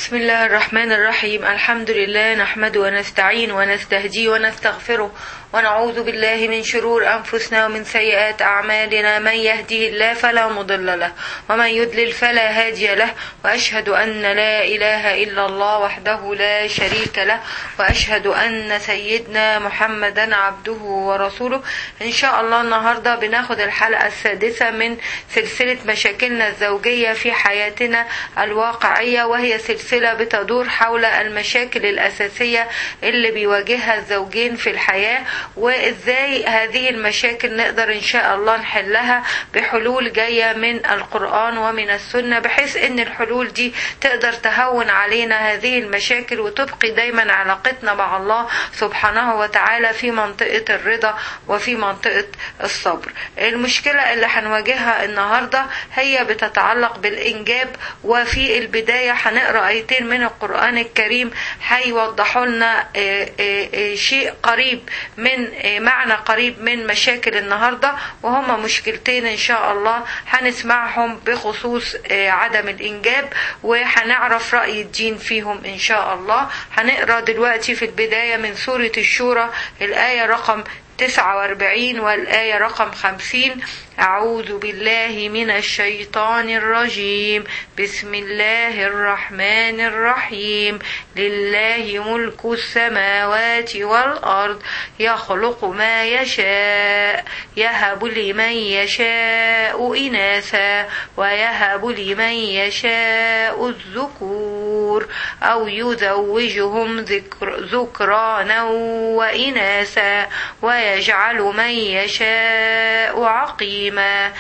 بسم الله الرحمن الرحيم الحمد لله نحمد ونستعين ونستهدي ونستغفره ونعوذ بالله من شرور أنفسنا ومن سيئات أعمالنا من يهده الله فلا مضل له ومن يضلل فلا هادي له وأشهد أن لا إله إلا الله وحده لا شريك له وأشهد أن سيدنا محمدا عبده ورسوله إن شاء الله النهاردة بناخد الحلقة السادسة من سلسلة مشاكلنا الزوجية في حياتنا الواقعية وهي سلسلة بتدور حول المشاكل الأساسية اللي بيواجهها الزوجين في الحياة وإزاي هذه المشاكل نقدر إن شاء الله نحلها بحلول جاية من القرآن ومن السنة بحيث إن الحلول دي تقدر تهون علينا هذه المشاكل وتبقي دايما علاقتنا مع الله سبحانه وتعالى في منطقة الرضا وفي منطقة الصبر المشكلة اللي هنواجهها النهاردة هي بتتعلق بالإنجاب وفي البداية هنقرأ آيتين من القرآن الكريم هيوضحوا لنا شيء قريب من معنى قريب من مشاكل النهاردة وهما مشكلتين إن شاء الله هنسمعهم بخصوص عدم الإنجاب وهنعرف رأي الدين فيهم إن شاء الله هنقرأ دلوقتي في البداية من سورة الشورى الآية رقم 49 والآية رقم 50 أعوذ بالله من الشيطان الرجيم بسم الله الرحمن الرحيم لله ملك السماوات والأرض يخلق ما يشاء يهب لمن يشاء إناثا ويهب لمن يشاء الذكور أو يزوجهم ذكر ذكرانا وإناثا ويجعل من يشاء عقيما حكيما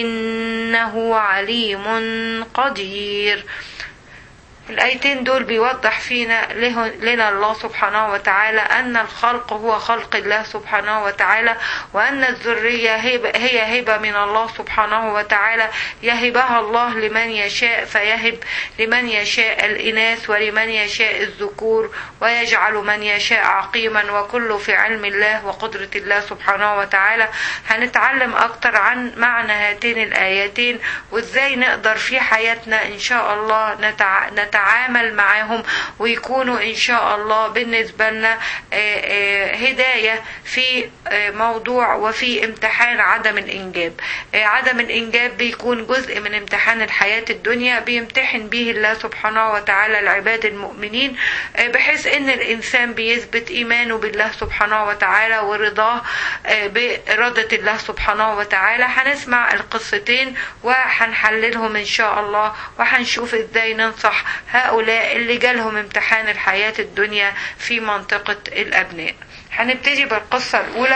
إنه عليم قدير الآيتين دول بيوضح فينا لنا الله سبحانه وتعالى أن الخلق هو خلق الله سبحانه وتعالى وأن الذرية هي هبة من الله سبحانه وتعالى يهبها الله لمن يشاء فيهب لمن يشاء الإناث ولمن يشاء الذكور ويجعل من يشاء عقيما وكله في علم الله وقدرة الله سبحانه وتعالى هنتعلم أكتر عن معنى هاتين الآيتين وإزاي نقدر في حياتنا إن شاء الله نتع... نتع... نتعامل معاهم ويكونوا ان شاء الله بالنسبه لنا هدايه في موضوع وفي امتحان عدم الانجاب عدم الانجاب بيكون جزء من امتحان الحياه الدنيا بيمتحن به الله سبحانه وتعالى العباد المؤمنين بحيث ان الانسان بيثبت ايمانه بالله سبحانه وتعالى ورضاه بإرادة الله سبحانه وتعالى هنسمع القصتين وهنحللهم ان شاء الله وهنشوف ازاي ننصح هؤلاء اللي جالهم امتحان الحياة الدنيا في منطقة الأبناء هنبتدي بالقصة الأولى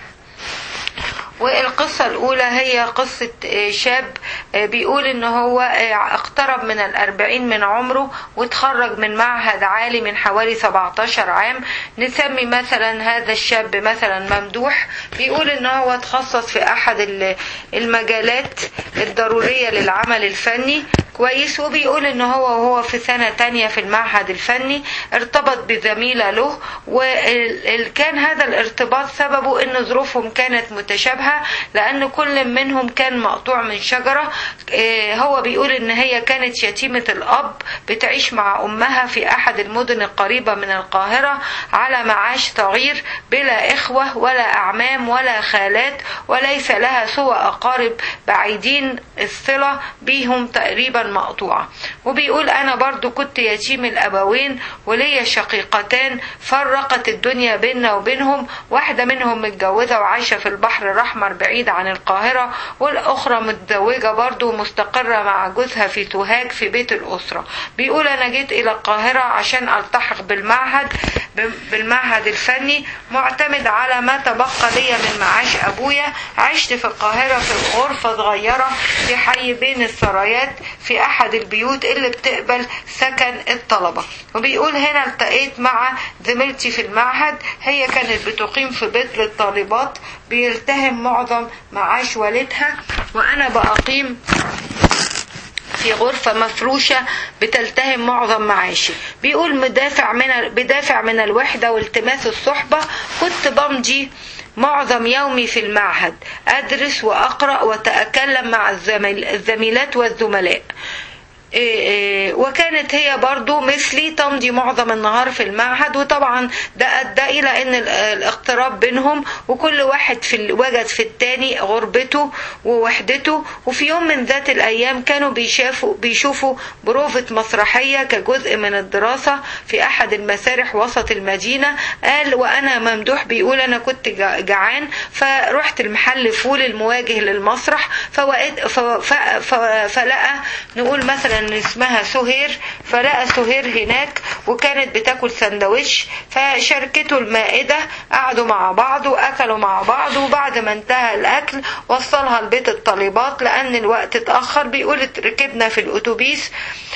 والقصة الأولى هي قصة شاب بيقول إن هو اقترب من الأربعين من عمره وتخرج من معهد عالي من حوالي 17 عام نسمي مثلا هذا الشاب مثلا ممدوح بيقول إن هو تخصص في أحد المجالات الضرورية للعمل الفني كويس وبيقول ان هو وهو في سنة تانية في المعهد الفني ارتبط بزميلة له وكان هذا الارتباط سببه ان ظروفهم كانت متشابهة لان كل منهم كان مقطوع من شجرة هو بيقول ان هي كانت يتيمة الاب بتعيش مع امها في احد المدن القريبة من القاهرة على معاش صغير بلا اخوة ولا اعمام ولا خالات وليس لها سوى اقارب بعيدين الصلة بيهم تقريبا مقطوعة وبيقول أنا برضو كنت يتيم الأبوين وليا شقيقتان فرقت الدنيا بيننا وبينهم واحدة منهم متجوزة وعايشة في البحر الأحمر بعيد عن القاهرة والأخرى متزوجة برضو مستقرة مع جوزها في سوهاج في بيت الأسرة بيقول أنا جيت إلى القاهرة عشان ألتحق بالمعهد بالمعهد الفني معتمد على ما تبقى لي من معاش أبويا عشت في القاهرة في غرفة صغيرة في حي بين السرايات في احد البيوت اللي بتقبل سكن الطلبة وبيقول هنا التقيت مع زميلتي في المعهد هي كانت بتقيم في بيت للطالبات بيلتهم معظم معاش والدها وانا بقيم في غرفة مفروشة بتلتهم معظم معاشي بيقول مدافع من بدافع من الوحدة والتماس الصحبة كنت بمضي معظم يومي في المعهد أدرس وأقرأ وأتكلم مع الزميل الزميلات والزملاء وكانت هي برضو مثلي تمضي معظم النهار في المعهد وطبعا ده أدى إلى أن الاقتراب بينهم وكل واحد في وجد في التاني غربته ووحدته وفي يوم من ذات الأيام كانوا بيشافوا بيشوفوا بروفة مسرحية كجزء من الدراسة في أحد المسارح وسط المدينة قال وأنا ممدوح بيقول أنا كنت جعان فرحت المحل فول المواجه للمسرح فلقى نقول مثلا ان اسمها سهير فلقى سهير هناك وكانت بتاكل سندوتش فشاركته المائدة قعدوا مع بعض واكلوا مع بعض وبعد ما انتهى الاكل وصلها لبيت الطالبات لان الوقت اتاخر بيقول ركبنا في الاتوبيس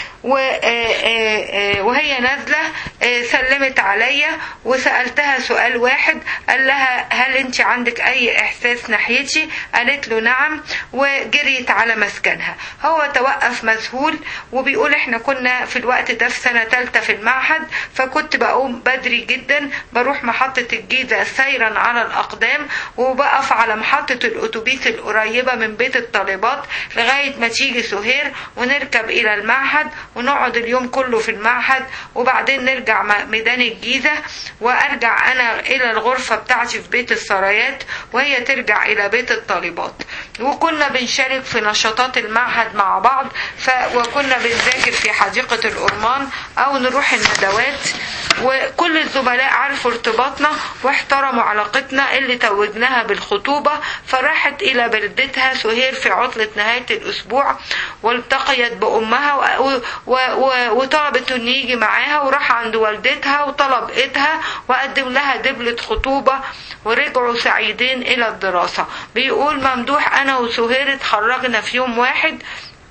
وهي نازلة سلمت عليا وسألتها سؤال واحد قال لها هل انت عندك اي احساس ناحيتي قالت له نعم وجريت على مسكنها هو توقف مذهول وبيقول احنا كنا في الوقت ده في سنة تالتة في المعهد فكنت بقوم بدري جدا بروح محطة الجيزة سيرا على الأقدام وبقف على محطة الأتوبيس القريبة من بيت الطالبات لغاية ما تيجي سهير ونركب إلى المعهد ونقعد اليوم كله في المعهد وبعدين نرجع ميدان الجيزة وأرجع أنا إلى الغرفة بتاعتي في بيت السرايات وهي ترجع إلى بيت الطالبات وكنا بنشارك في نشاطات المعهد مع بعض ف... وكنا بنذاكر في حديقة الأرمان أو نروح الندوات وكل الزملاء عرفوا ارتباطنا واحترموا علاقتنا اللي توجناها بالخطوبة فراحت إلى بلدتها سهير في عطلة نهاية الأسبوع والتقيت بأمها و... و... و... وطلبت إن يجي معاها وراح عند والدتها وطلب إيدها وقدم لها دبلة خطوبة ورجعوا سعيدين إلى الدراسة بيقول ممدوح أنا وسهير اتخرجنا في يوم واحد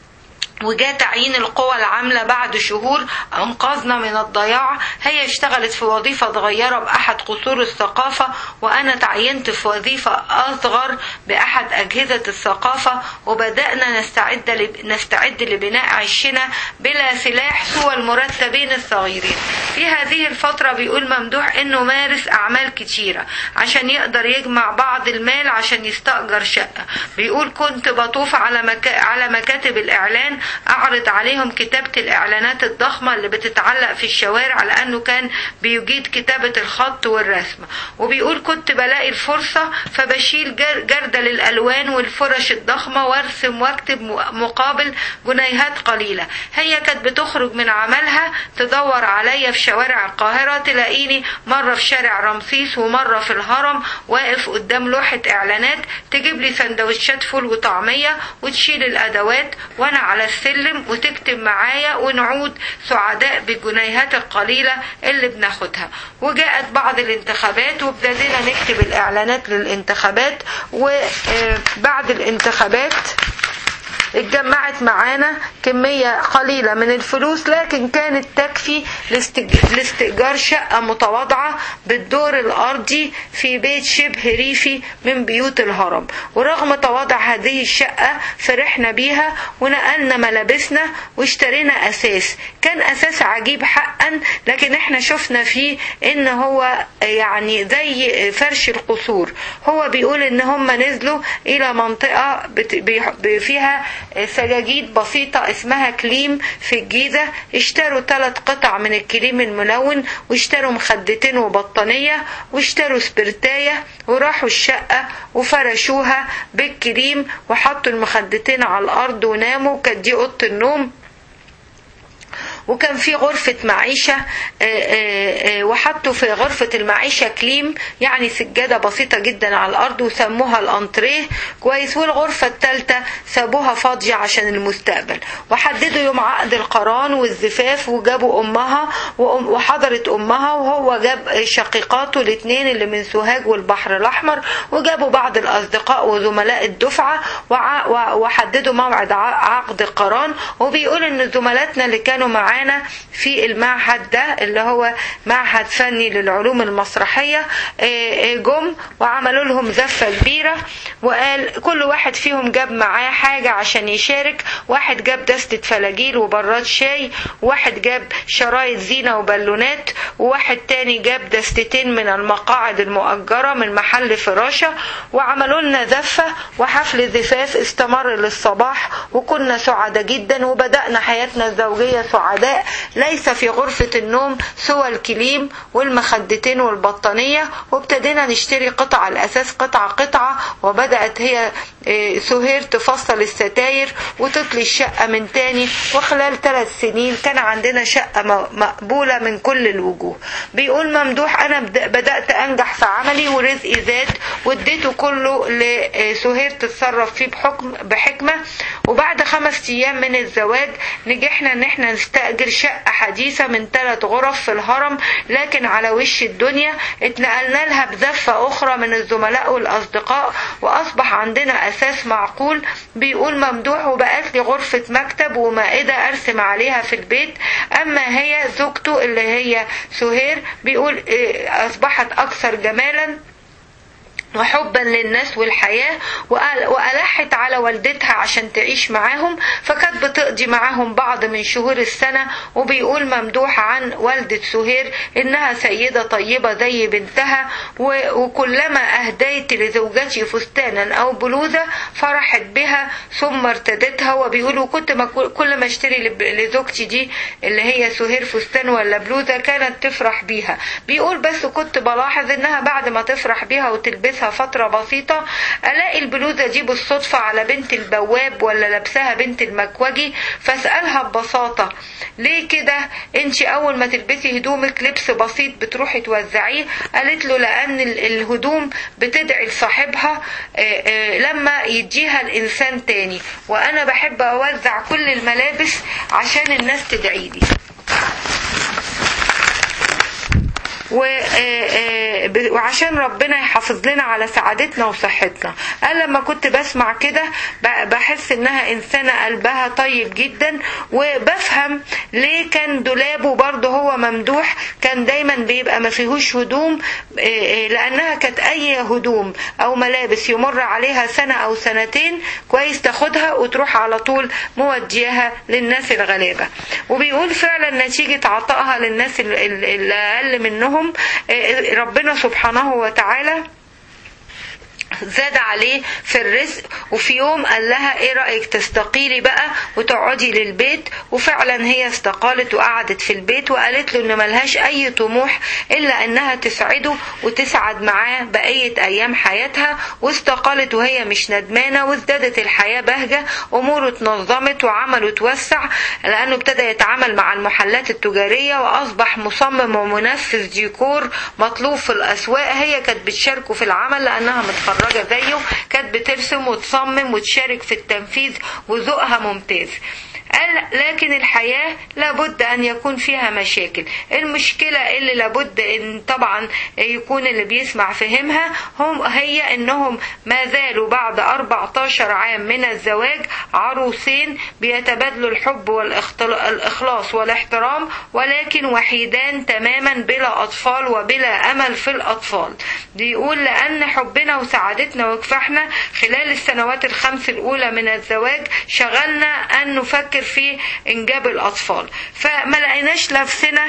وجاء تعيين القوى العاملة بعد شهور أنقذنا من الضياع هي اشتغلت في وظيفة صغيرة بأحد قصور الثقافة وأنا تعينت في وظيفة أصغر بأحد أجهزة الثقافة وبدأنا نستعد لب... نستعد لبناء عشنا بلا سلاح سوى المرتبين الصغيرين في هذه الفترة بيقول ممدوح إنه مارس أعمال كتيرة عشان يقدر يجمع بعض المال عشان يستأجر شقة بيقول كنت بطوف على مكا... على مكاتب الإعلان أعرض عليهم كتابة الإعلانات الضخمة اللي بتتعلق في الشوارع لأنه كان بيجيد كتابة الخط والرسم وبيقول كنت بلاقي الفرصة فبشيل جردل الألوان والفرش الضخمة وارسم واكتب مقابل جنيهات قليلة هي كانت بتخرج من عملها تدور عليا في شوارع القاهرة تلاقيني مرة في شارع رمسيس ومرة في الهرم واقف قدام لوحة إعلانات تجيب لي سندوتشات فول وطعمية وتشيل الأدوات وأنا على السلم وتكتب معايا ونعود سعداء بالجنيهات القليلة اللي بناخدها وجاءت بعض الانتخابات وابتدينا نكتب الإعلانات للانتخابات وبعد الانتخابات اتجمعت معانا كمية قليلة من الفلوس لكن كانت تكفي لاستئجار شقة متواضعة بالدور الأرضي في بيت شبه ريفي من بيوت الهرم ورغم تواضع هذه الشقة فرحنا بيها ونقلنا ملابسنا واشترينا أساس كان أساس عجيب حقا لكن احنا شفنا فيه ان هو يعني زي فرش القصور هو بيقول ان هم نزلوا الى منطقة فيها سجاجيد بسيطة اسمها كليم في الجيزة اشتروا ثلاث قطع من الكليم الملون واشتروا مخدتين وبطانية واشتروا سبرتاية وراحوا الشقة وفرشوها بالكليم وحطوا المخدتين على الأرض وناموا كانت دي أوضة النوم وكان في غرفة معيشة وحطوا في غرفة المعيشة كليم يعني سجادة بسيطة جدا على الأرض وسموها الأنتريه كويس والغرفة الثالثة سابوها فاضية عشان المستقبل وحددوا يوم عقد القران والزفاف وجابوا أمها وحضرت أمها وهو جاب شقيقاته الاثنين اللي من سوهاج والبحر الأحمر وجابوا بعض الأصدقاء وزملاء الدفعة وحددوا موعد عقد القران وبيقول إن زملاتنا اللي كانوا معاه معانا في المعهد ده اللي هو معهد فني للعلوم المسرحية جم وعملوا لهم زفة كبيرة وقال كل واحد فيهم جاب معاه حاجة عشان يشارك واحد جاب دستة فلاجيل وبراد شاي واحد جاب شرايط زينة وبالونات وواحد تاني جاب دستتين من المقاعد المؤجرة من محل فراشة وعملوا لنا زفة وحفل زفاف استمر للصباح وكنا سعداء جدا وبدأنا حياتنا الزوجية سعداء ليس في غرفة النوم سوى الكليم والمخدتين والبطانية وابتدينا نشتري قطع الأساس قطعة قطعة وبدأت هي سهير تفصل الستاير وتطلي الشقة من تاني وخلال ثلاث سنين كان عندنا شقة مقبولة من كل الوجوه بيقول ممدوح أنا بدأت أنجح في عملي ورزقي زاد واديته كله لسهير تتصرف فيه بحكم بحكمة وبعد خمس أيام من الزواج نجحنا إن احنا نستأجر شقة حديثة من ثلاث غرف في الهرم لكن على وش الدنيا اتنقلنا لها بزفة أخرى من الزملاء والأصدقاء وأصبح عندنا أساس معقول بيقول ممدوح وبقت لي غرفة مكتب ومائدة أرسم عليها في البيت أما هي زوجته اللي هي سهير بيقول أصبحت أكثر جمالا وحبا للناس والحياة وألحت على والدتها عشان تعيش معاهم فكانت بتقضي معاهم بعض من شهور السنة وبيقول ممدوح عن والدة سهير إنها سيدة طيبة زي بنتها وكلما أهديت لزوجتي فستانا أو بلوزة فرحت بها ثم ارتدتها وبيقولوا كنت ما كل ما اشتري لزوجتي دي اللي هي سهير فستان ولا بلوزة كانت تفرح بيها بيقول بس كنت بلاحظ إنها بعد ما تفرح بيها وتلبسها لابسها فترة بسيطة ألاقي البلوزة دي بالصدفة على بنت البواب ولا لابساها بنت المكوجي فأسألها ببساطة ليه كده انت أول ما تلبسي هدومك لبس بسيط بتروحي توزعيه قالت له لأن الهدوم بتدعي لصاحبها لما يديها الإنسان تاني وأنا بحب أوزع كل الملابس عشان الناس تدعي لي وعشان ربنا يحافظ لنا على سعادتنا وصحتنا قال لما كنت بسمع كده بحس انها انسانة قلبها طيب جدا وبفهم ليه كان دولابه برضه هو ممدوح كان دايما بيبقى ما فيهوش هدوم لانها كانت اي هدوم او ملابس يمر عليها سنة او سنتين كويس تاخدها وتروح على طول موديها للناس الغلابة وبيقول فعلا نتيجة عطائها للناس اللي اقل منهم لهم ربنا سبحانه وتعالى زاد عليه في الرزق وفي يوم قال لها ايه رأيك تستقيلي بقى وتقعدي للبيت وفعلا هي استقالت وقعدت في البيت وقالت له ان ملهاش اي طموح الا انها تسعده وتسعد معاه بقية ايام حياتها واستقالت وهي مش ندمانة وازدادت الحياة بهجة اموره اتنظمت وعمله اتوسع لانه ابتدى يتعامل مع المحلات التجارية واصبح مصمم ومنفذ ديكور مطلوب في الاسواق هي كانت بتشاركه في العمل لانها متخرجة متخرجة زيه كانت بترسم وتصمم وتشارك في التنفيذ وذوقها ممتاز قال لكن الحياة لابد أن يكون فيها مشاكل المشكلة اللي لابد أن طبعا يكون اللي بيسمع فهمها هم هي أنهم ما زالوا بعد 14 عام من الزواج عروسين بيتبادلوا الحب والإخلاص والاحترام ولكن وحيدان تماما بلا أطفال وبلا أمل في الأطفال بيقول لأن حبنا وسعادتنا وكفاحنا خلال السنوات الخمس الأولى من الزواج شغلنا أن نفكر في إنجاب الأطفال فما لقيناش نفسنا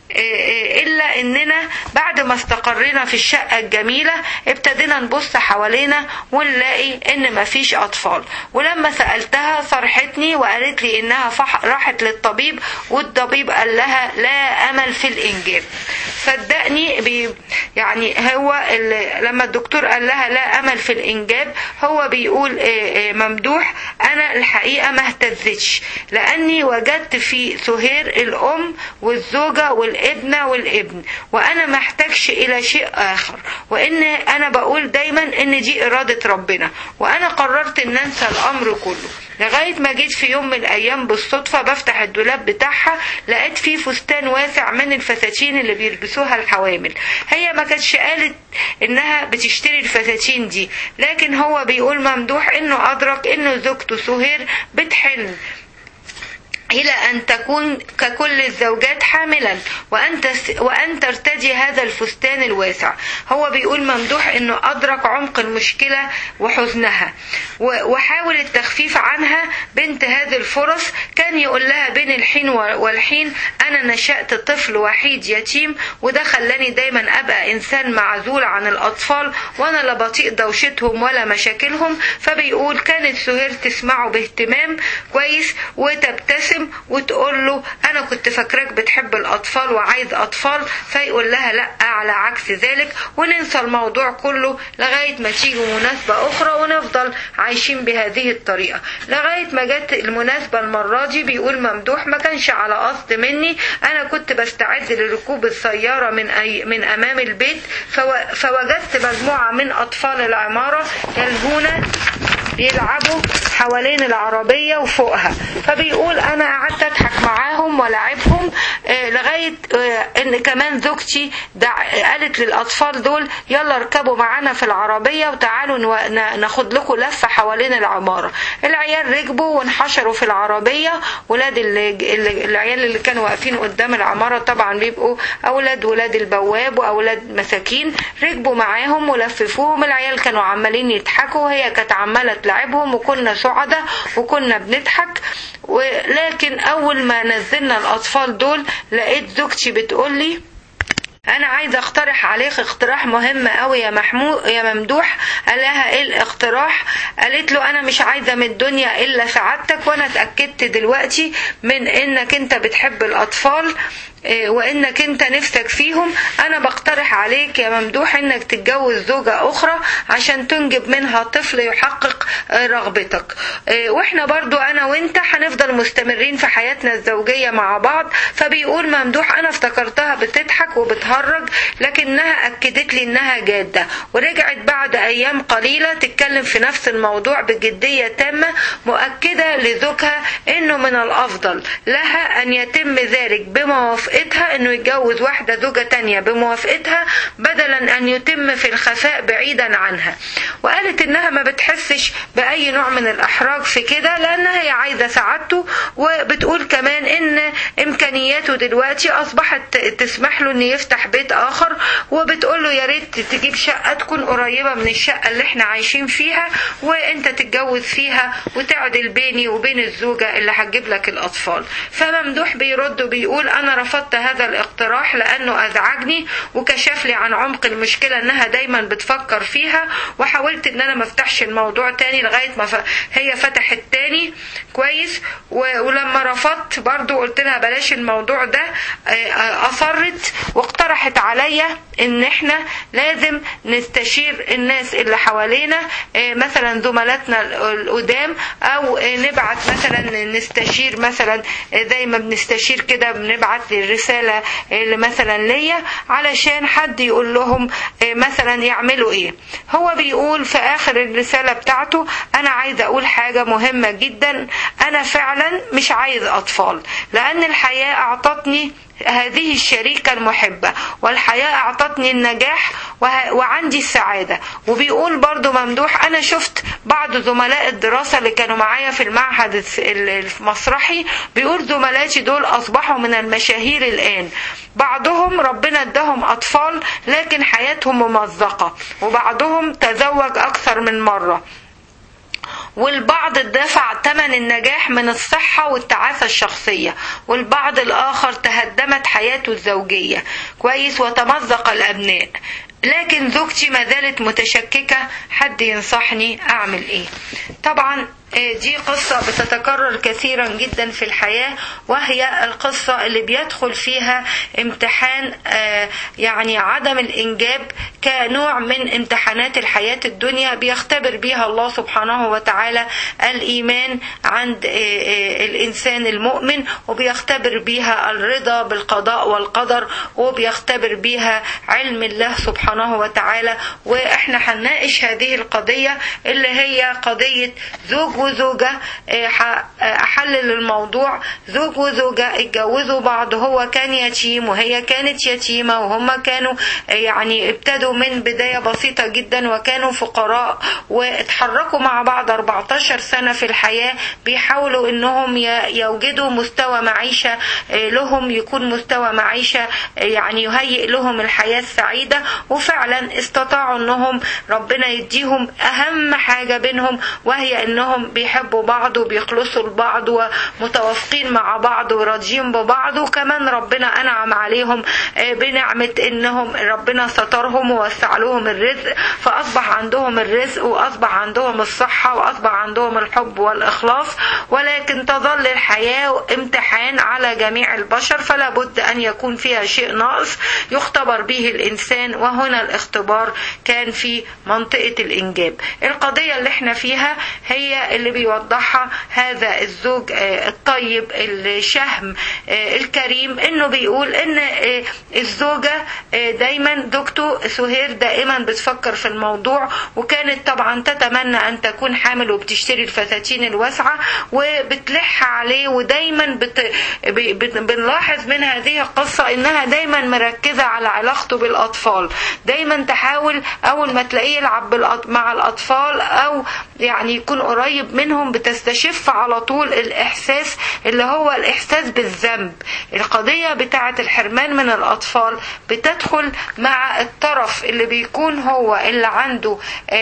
الا اننا بعد ما استقرينا في الشقة الجميلة ابتدينا نبص حوالينا ونلاقي ان مفيش اطفال ولما سألتها صرحتني وقالت لي انها راحت للطبيب والطبيب قال لها لا امل في الانجاب صدقني بي يعني هو لما الدكتور قال لها لا امل في الانجاب هو بيقول ممدوح انا الحقيقة ما اهتزتش لاني وجدت في سهير الام والزوجة والابن الابنة والابن وانا ما احتاجش الى شيء اخر وان انا بقول دايما ان دي ارادة ربنا وانا قررت ان انسى الامر كله لغاية ما جيت في يوم من الأيام بالصدفة بفتح الدولاب بتاعها لقيت فيه فستان واسع من الفساتين اللي بيلبسوها الحوامل هي ما كانتش قالت إنها بتشتري الفساتين دي لكن هو بيقول ممدوح إنه أدرك إنه زوجته سهير بتحلم إلى أن تكون ككل الزوجات حاملا وأن تس وأن ترتدي هذا الفستان الواسع هو بيقول ممدوح أنه أدرك عمق المشكلة وحزنها وحاول التخفيف عنها بانتهاز الفرص كان يقول لها بين الحين والحين أنا نشأت طفل وحيد يتيم وده خلاني دايما أبقى إنسان معزول عن الأطفال وأنا لا بطيء دوشتهم ولا مشاكلهم فبيقول كانت سهير تسمعه باهتمام كويس وتبتسم وتقول له انا كنت فاكراك بتحب الاطفال وعايز اطفال فيقول لها لا على عكس ذلك وننسى الموضوع كله لغايه ما تيجي مناسبه اخرى ونفضل عايشين بهذه الطريقه لغايه ما جت المناسبه المره دي بيقول ممدوح ما كانش على قصد مني انا كنت بستعد لركوب السياره من أي من امام البيت فو فوجدت مجموعه من اطفال العماره يلهون بيلعبوا حوالين العربية وفوقها فبيقول أنا قعدت أضحك معاهم ولعبهم آه لغاية آه إن كمان زوجتي قالت للأطفال دول يلا اركبوا معانا في العربية وتعالوا ناخد لكم لفة حوالين العمارة العيال ركبوا وانحشروا في العربية ولاد اللي العيال اللي كانوا واقفين قدام العمارة طبعا بيبقوا أولاد ولاد البواب وأولاد مساكين ركبوا معاهم ولففوهم العيال كانوا عمالين يضحكوا وهي كانت عمالة تلعبهم وكنا سعداء وكنا بنضحك ولكن اول ما نزلنا الاطفال دول لقيت زوجتي بتقول لي انا عايزه اقترح عليك اقتراح مهم قوي يا محمود يا ممدوح قال لها ايه الاقتراح قالت له انا مش عايزه من الدنيا الا سعادتك وانا اتاكدت دلوقتي من انك انت بتحب الاطفال وانك انت نفسك فيهم انا بقترح عليك يا ممدوح انك تتجوز زوجة اخرى عشان تنجب منها طفل يحقق رغبتك واحنا برضو انا وانت هنفضل مستمرين في حياتنا الزوجية مع بعض فبيقول ممدوح انا افتكرتها بتضحك وبتهرج لكنها اكدت لي انها جادة ورجعت بعد ايام قليلة تتكلم في نفس الموضوع بجدية تامة مؤكدة لزوجها انه من الافضل لها ان يتم ذلك بموافقة بموافقتها انه يتجوز واحدة زوجة تانية بموافقتها بدلا ان يتم في الخفاء بعيدا عنها وقالت انها ما بتحسش باي نوع من الاحراج في كده لانها هي عايزة سعادته وبتقول كمان ان امكانياته دلوقتي اصبحت تسمح له ان يفتح بيت اخر وبتقول له يا ريت تجيب شقة تكون قريبة من الشقة اللي احنا عايشين فيها وانت تتجوز فيها وتعدل بيني وبين الزوجة اللي هتجيب لك الاطفال فممدوح بيرد وبيقول انا رفضت رفضت هذا الاقتراح لأنه أزعجني وكشف لي عن عمق المشكلة أنها دايما بتفكر فيها وحاولت أن أنا ما افتحش الموضوع تاني لغاية ما ف... هي فتحت تاني كويس و... ولما رفضت برضو قلت لها بلاش الموضوع ده أصرت واقترحت عليا ان احنا لازم نستشير الناس اللي حوالينا مثلا زملاتنا القدام او نبعت مثلا نستشير مثلا زي ما بنستشير كده بنبعت الرسالة اللي مثلا ليا علشان حد يقول لهم مثلا يعملوا ايه هو بيقول في اخر الرسالة بتاعته انا عايز اقول حاجة مهمة جدا انا فعلا مش عايز اطفال لان الحياة اعطتني هذه الشريكة المحبة والحياة أعطتني النجاح وعندي السعادة وبيقول برضو ممدوح أنا شفت بعض زملاء الدراسة اللي كانوا معايا في المعهد المسرحي بيقول زملاتي دول أصبحوا من المشاهير الآن بعضهم ربنا اداهم أطفال لكن حياتهم ممزقة وبعضهم تزوج أكثر من مرة والبعض دفع ثمن النجاح من الصحة والتعافى الشخصية والبعض الآخر تهدمت حياته الزوجية كويس وتمزق الأبناء لكن زوجتي ما زالت متشككة حد ينصحني أعمل إيه طبعا دي قصة بتتكرر كثيرا جدا في الحياة وهي القصة اللي بيدخل فيها امتحان يعني عدم الإنجاب كنوع من امتحانات الحياة الدنيا بيختبر بيها الله سبحانه وتعالى الإيمان عند الإنسان المؤمن وبيختبر بيها الرضا بالقضاء والقدر وبيختبر بيها علم الله سبحانه وتعالى وإحنا هنناقش هذه القضية اللي هي قضية زوج وزوجة أحلل الموضوع زوج وزوجة اتجوزوا بعض هو كان يتيم وهي كانت يتيمة وهم كانوا يعني ابتدوا من بداية بسيطة جدا وكانوا فقراء واتحركوا مع بعض 14 سنة في الحياة بيحاولوا انهم يوجدوا مستوى معيشة لهم يكون مستوى معيشة يعني يهيئ لهم الحياة السعيدة وفعلا استطاعوا انهم ربنا يديهم اهم حاجة بينهم وهي انهم بيحبوا بعض وبيخلصوا لبعض ومتوافقين مع بعض وراضيين ببعض وكمان ربنا انعم عليهم بنعمة انهم ربنا سترهم ووسع لهم الرزق فاصبح عندهم الرزق واصبح عندهم الصحة واصبح عندهم الحب والاخلاص ولكن تظل الحياة امتحان على جميع البشر فلا بد ان يكون فيها شيء ناقص يختبر به الانسان وهنا الاختبار كان في منطقة الانجاب القضية اللي احنا فيها هي اللي بيوضحها هذا الزوج الطيب الشهم الكريم انه بيقول ان الزوجة دايما دكتور سهير دائما بتفكر في الموضوع وكانت طبعا تتمنى ان تكون حامل وبتشتري الفساتين الواسعة وبتلح عليه ودايما بت... بنلاحظ من هذه القصة انها دايما مركزة على علاقته بالاطفال دايما تحاول اول ما تلاقيه يلعب مع الاطفال او يعني يكون قريب منهم بتستشف على طول الاحساس اللي هو الاحساس بالذنب القضية بتاعة الحرمان من الاطفال بتدخل مع الطرف اللي بيكون هو اللي عنده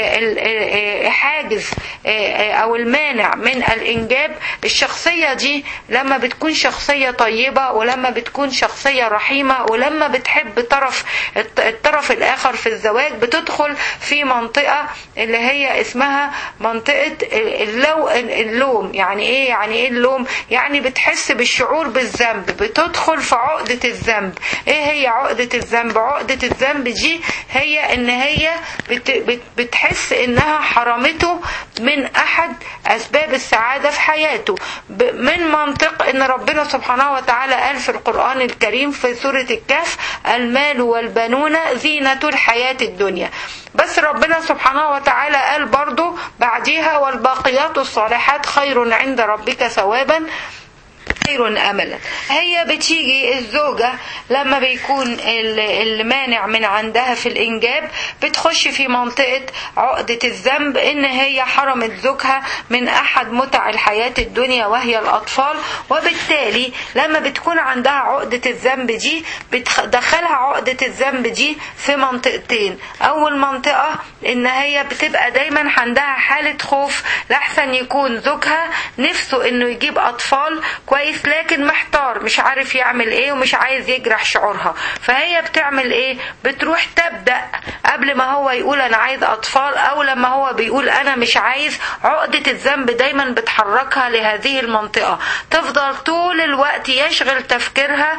حاجز او المانع من الانجاب الشخصية دي لما بتكون شخصية طيبة ولما بتكون شخصية رحيمة ولما بتحب طرف الطرف الاخر في الزواج بتدخل في منطقة اللي هي اسمها منطقة اللو اللوم يعني ايه يعني ايه اللوم يعني بتحس بالشعور بالذنب بتدخل في عقدة الذنب ايه هي عقدة الذنب عقدة الذنب دي هي ان هي بت بت بتحس انها حرمته من احد اسباب السعادة في حياته من منطق ان ربنا سبحانه وتعالى قال في القرآن الكريم في سورة الكهف المال والبنون زينة الحياة الدنيا بس ربنا سبحانه وتعالى قال برضو بعديها والباقيات الصالحات خير عند ربك ثوابا خير املا هي بتيجي الزوجه لما بيكون المانع من عندها في الانجاب بتخش في منطقه عقده الذنب ان هي حرمت زوجها من احد متع الحياه الدنيا وهي الاطفال وبالتالي لما بتكون عندها عقده الذنب دي بتدخلها عقده الذنب دي في منطقتين اول منطقه ان هي بتبقى دايما عندها حاله خوف لاحسن يكون زوجها نفسه انه يجيب اطفال كويس لكن محتار مش عارف يعمل ايه ومش عايز يجرح شعورها فهي بتعمل ايه بتروح تبدا قبل ما هو يقول انا عايز اطفال او لما هو بيقول انا مش عايز عقده الذنب دايما بتحركها لهذه المنطقه تفضل طول الوقت يشغل تفكيرها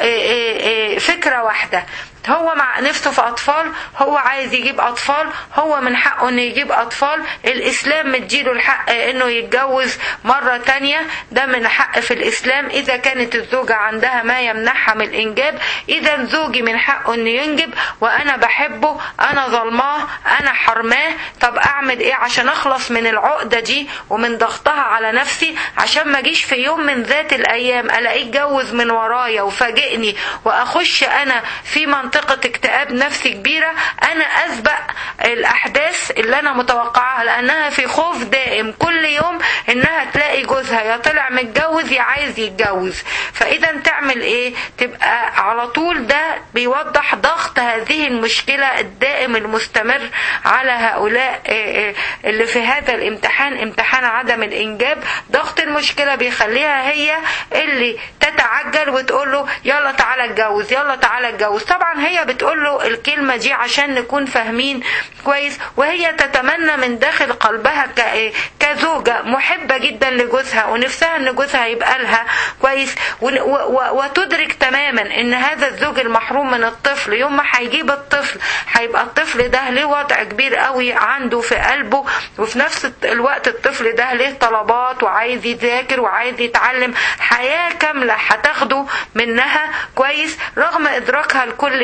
فكره واحده هو مع نفسه في اطفال هو عايز يجيب اطفال هو من حقه انه يجيب اطفال الاسلام مديله الحق انه يتجوز مرة تانية ده من حق في الاسلام اذا كانت الزوجة عندها ما يمنعها من الانجاب اذا زوجي من حقه انه ينجب وانا بحبه انا ظلماه انا حرماه طب اعمل ايه عشان اخلص من العقدة دي ومن ضغطها على نفسي عشان ما اجيش في يوم من ذات الايام الاقيه اتجوز من ورايا وفاجئني واخش انا في منطقة منطقة اكتئاب نفسي كبيرة أنا أسبق الأحداث اللي أنا متوقعها لأنها في خوف دائم كل يوم إنها تلاقي جوزها يا طلع متجوز يا عايز يتجوز فإذا تعمل إيه تبقى على طول ده بيوضح ضغط هذه المشكلة الدائم المستمر على هؤلاء اللي في هذا الامتحان امتحان عدم الإنجاب ضغط المشكلة بيخليها هي اللي تتعجل وتقول له يلا تعالى اتجوز يلا تعالى اتجوز طبعا هي بتقول له الكلمة دي عشان نكون فاهمين كويس وهي تتمنى من داخل قلبها كزوجة محبة جدا لجوزها ونفسها ان جوزها يبقى لها كويس وتدرك تماما ان هذا الزوج المحروم من الطفل يوم ما هيجيب الطفل هيبقى الطفل ده ليه وضع كبير قوي عنده في قلبه وفي نفس الوقت الطفل ده ليه طلبات وعايز يذاكر وعايز يتعلم حياة كاملة هتاخده منها كويس رغم ادراكها لكل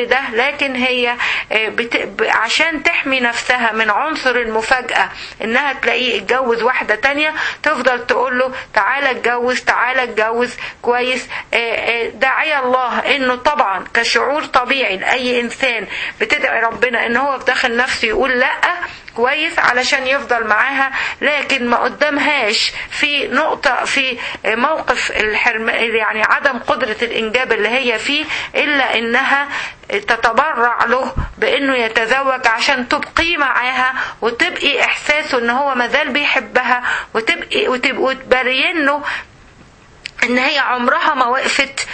كل ده لكن هي بت... عشان تحمي نفسها من عنصر المفاجأة انها تلاقيه اتجوز واحدة تانية تفضل تقول له تعالى اتجوز تعالى اتجوز كويس داعي الله انه طبعا كشعور طبيعي لاي انسان بتدعي ربنا ان هو في داخل نفسه يقول لا كويس علشان يفضل معاها لكن ما قدامهاش في نقطة في موقف الحرم يعني عدم قدرة الإنجاب اللي هي فيه إلا إنها تتبرع له بانه يتزوج عشان تبقي معاها وتبقي احساسه ان هو مازال بيحبها وتبقي وتبقوا تبين له ان هي عمرها ما وقفت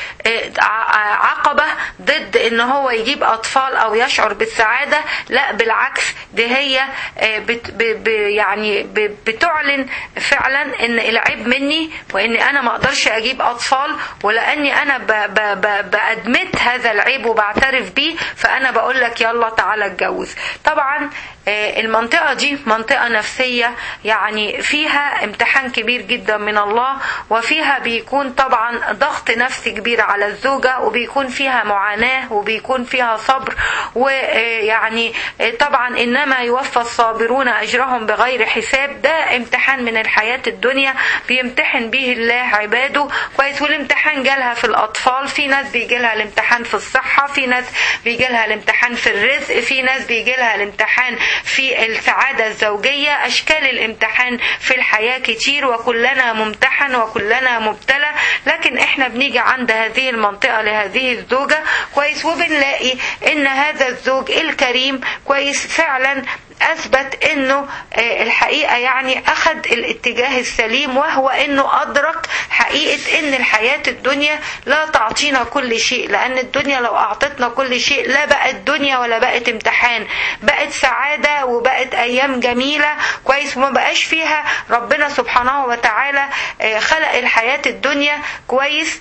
عقبة ضد ان هو يجيب اطفال او يشعر بالسعادة لا بالعكس دي هي بت ب يعني بتعلن فعلا ان العيب مني وان انا ما اقدرش اجيب اطفال ولاني انا بادمت هذا العيب وبعترف بيه فانا بقول لك يلا تعالى اتجوز طبعا المنطقة دي منطقة نفسية يعني فيها امتحان كبير جدا من الله وفيها بيكون طبعا ضغط نفسي كبير على الزوجة وبيكون فيها معاناة وبيكون فيها صبر ويعني طبعا إنما يوفى الصابرون أجرهم بغير حساب ده امتحان من الحياة الدنيا بيمتحن به الله عباده كويس والامتحان جالها في الأطفال في ناس بيجي لها الامتحان في الصحة في ناس بيجي لها الامتحان في الرزق في ناس بيجي لها الامتحان في السعادة الزوجية أشكال الامتحان في الحياة كتير وكلنا ممتحن وكلنا مبتلى لكن احنا بنيجي عند هذه المنطقة لهذه الزوجة كويس وبنلاقي ان هذا الزوج الكريم كويس فعلا اثبت انه الحقيقه يعني اخذ الاتجاه السليم وهو انه ادرك حقيقه ان الحياه الدنيا لا تعطينا كل شيء لان الدنيا لو اعطتنا كل شيء لا بقت دنيا ولا بقت امتحان بقت سعاده وبقت ايام جميله كويس وما بقاش فيها ربنا سبحانه وتعالى خلق الحياه الدنيا كويس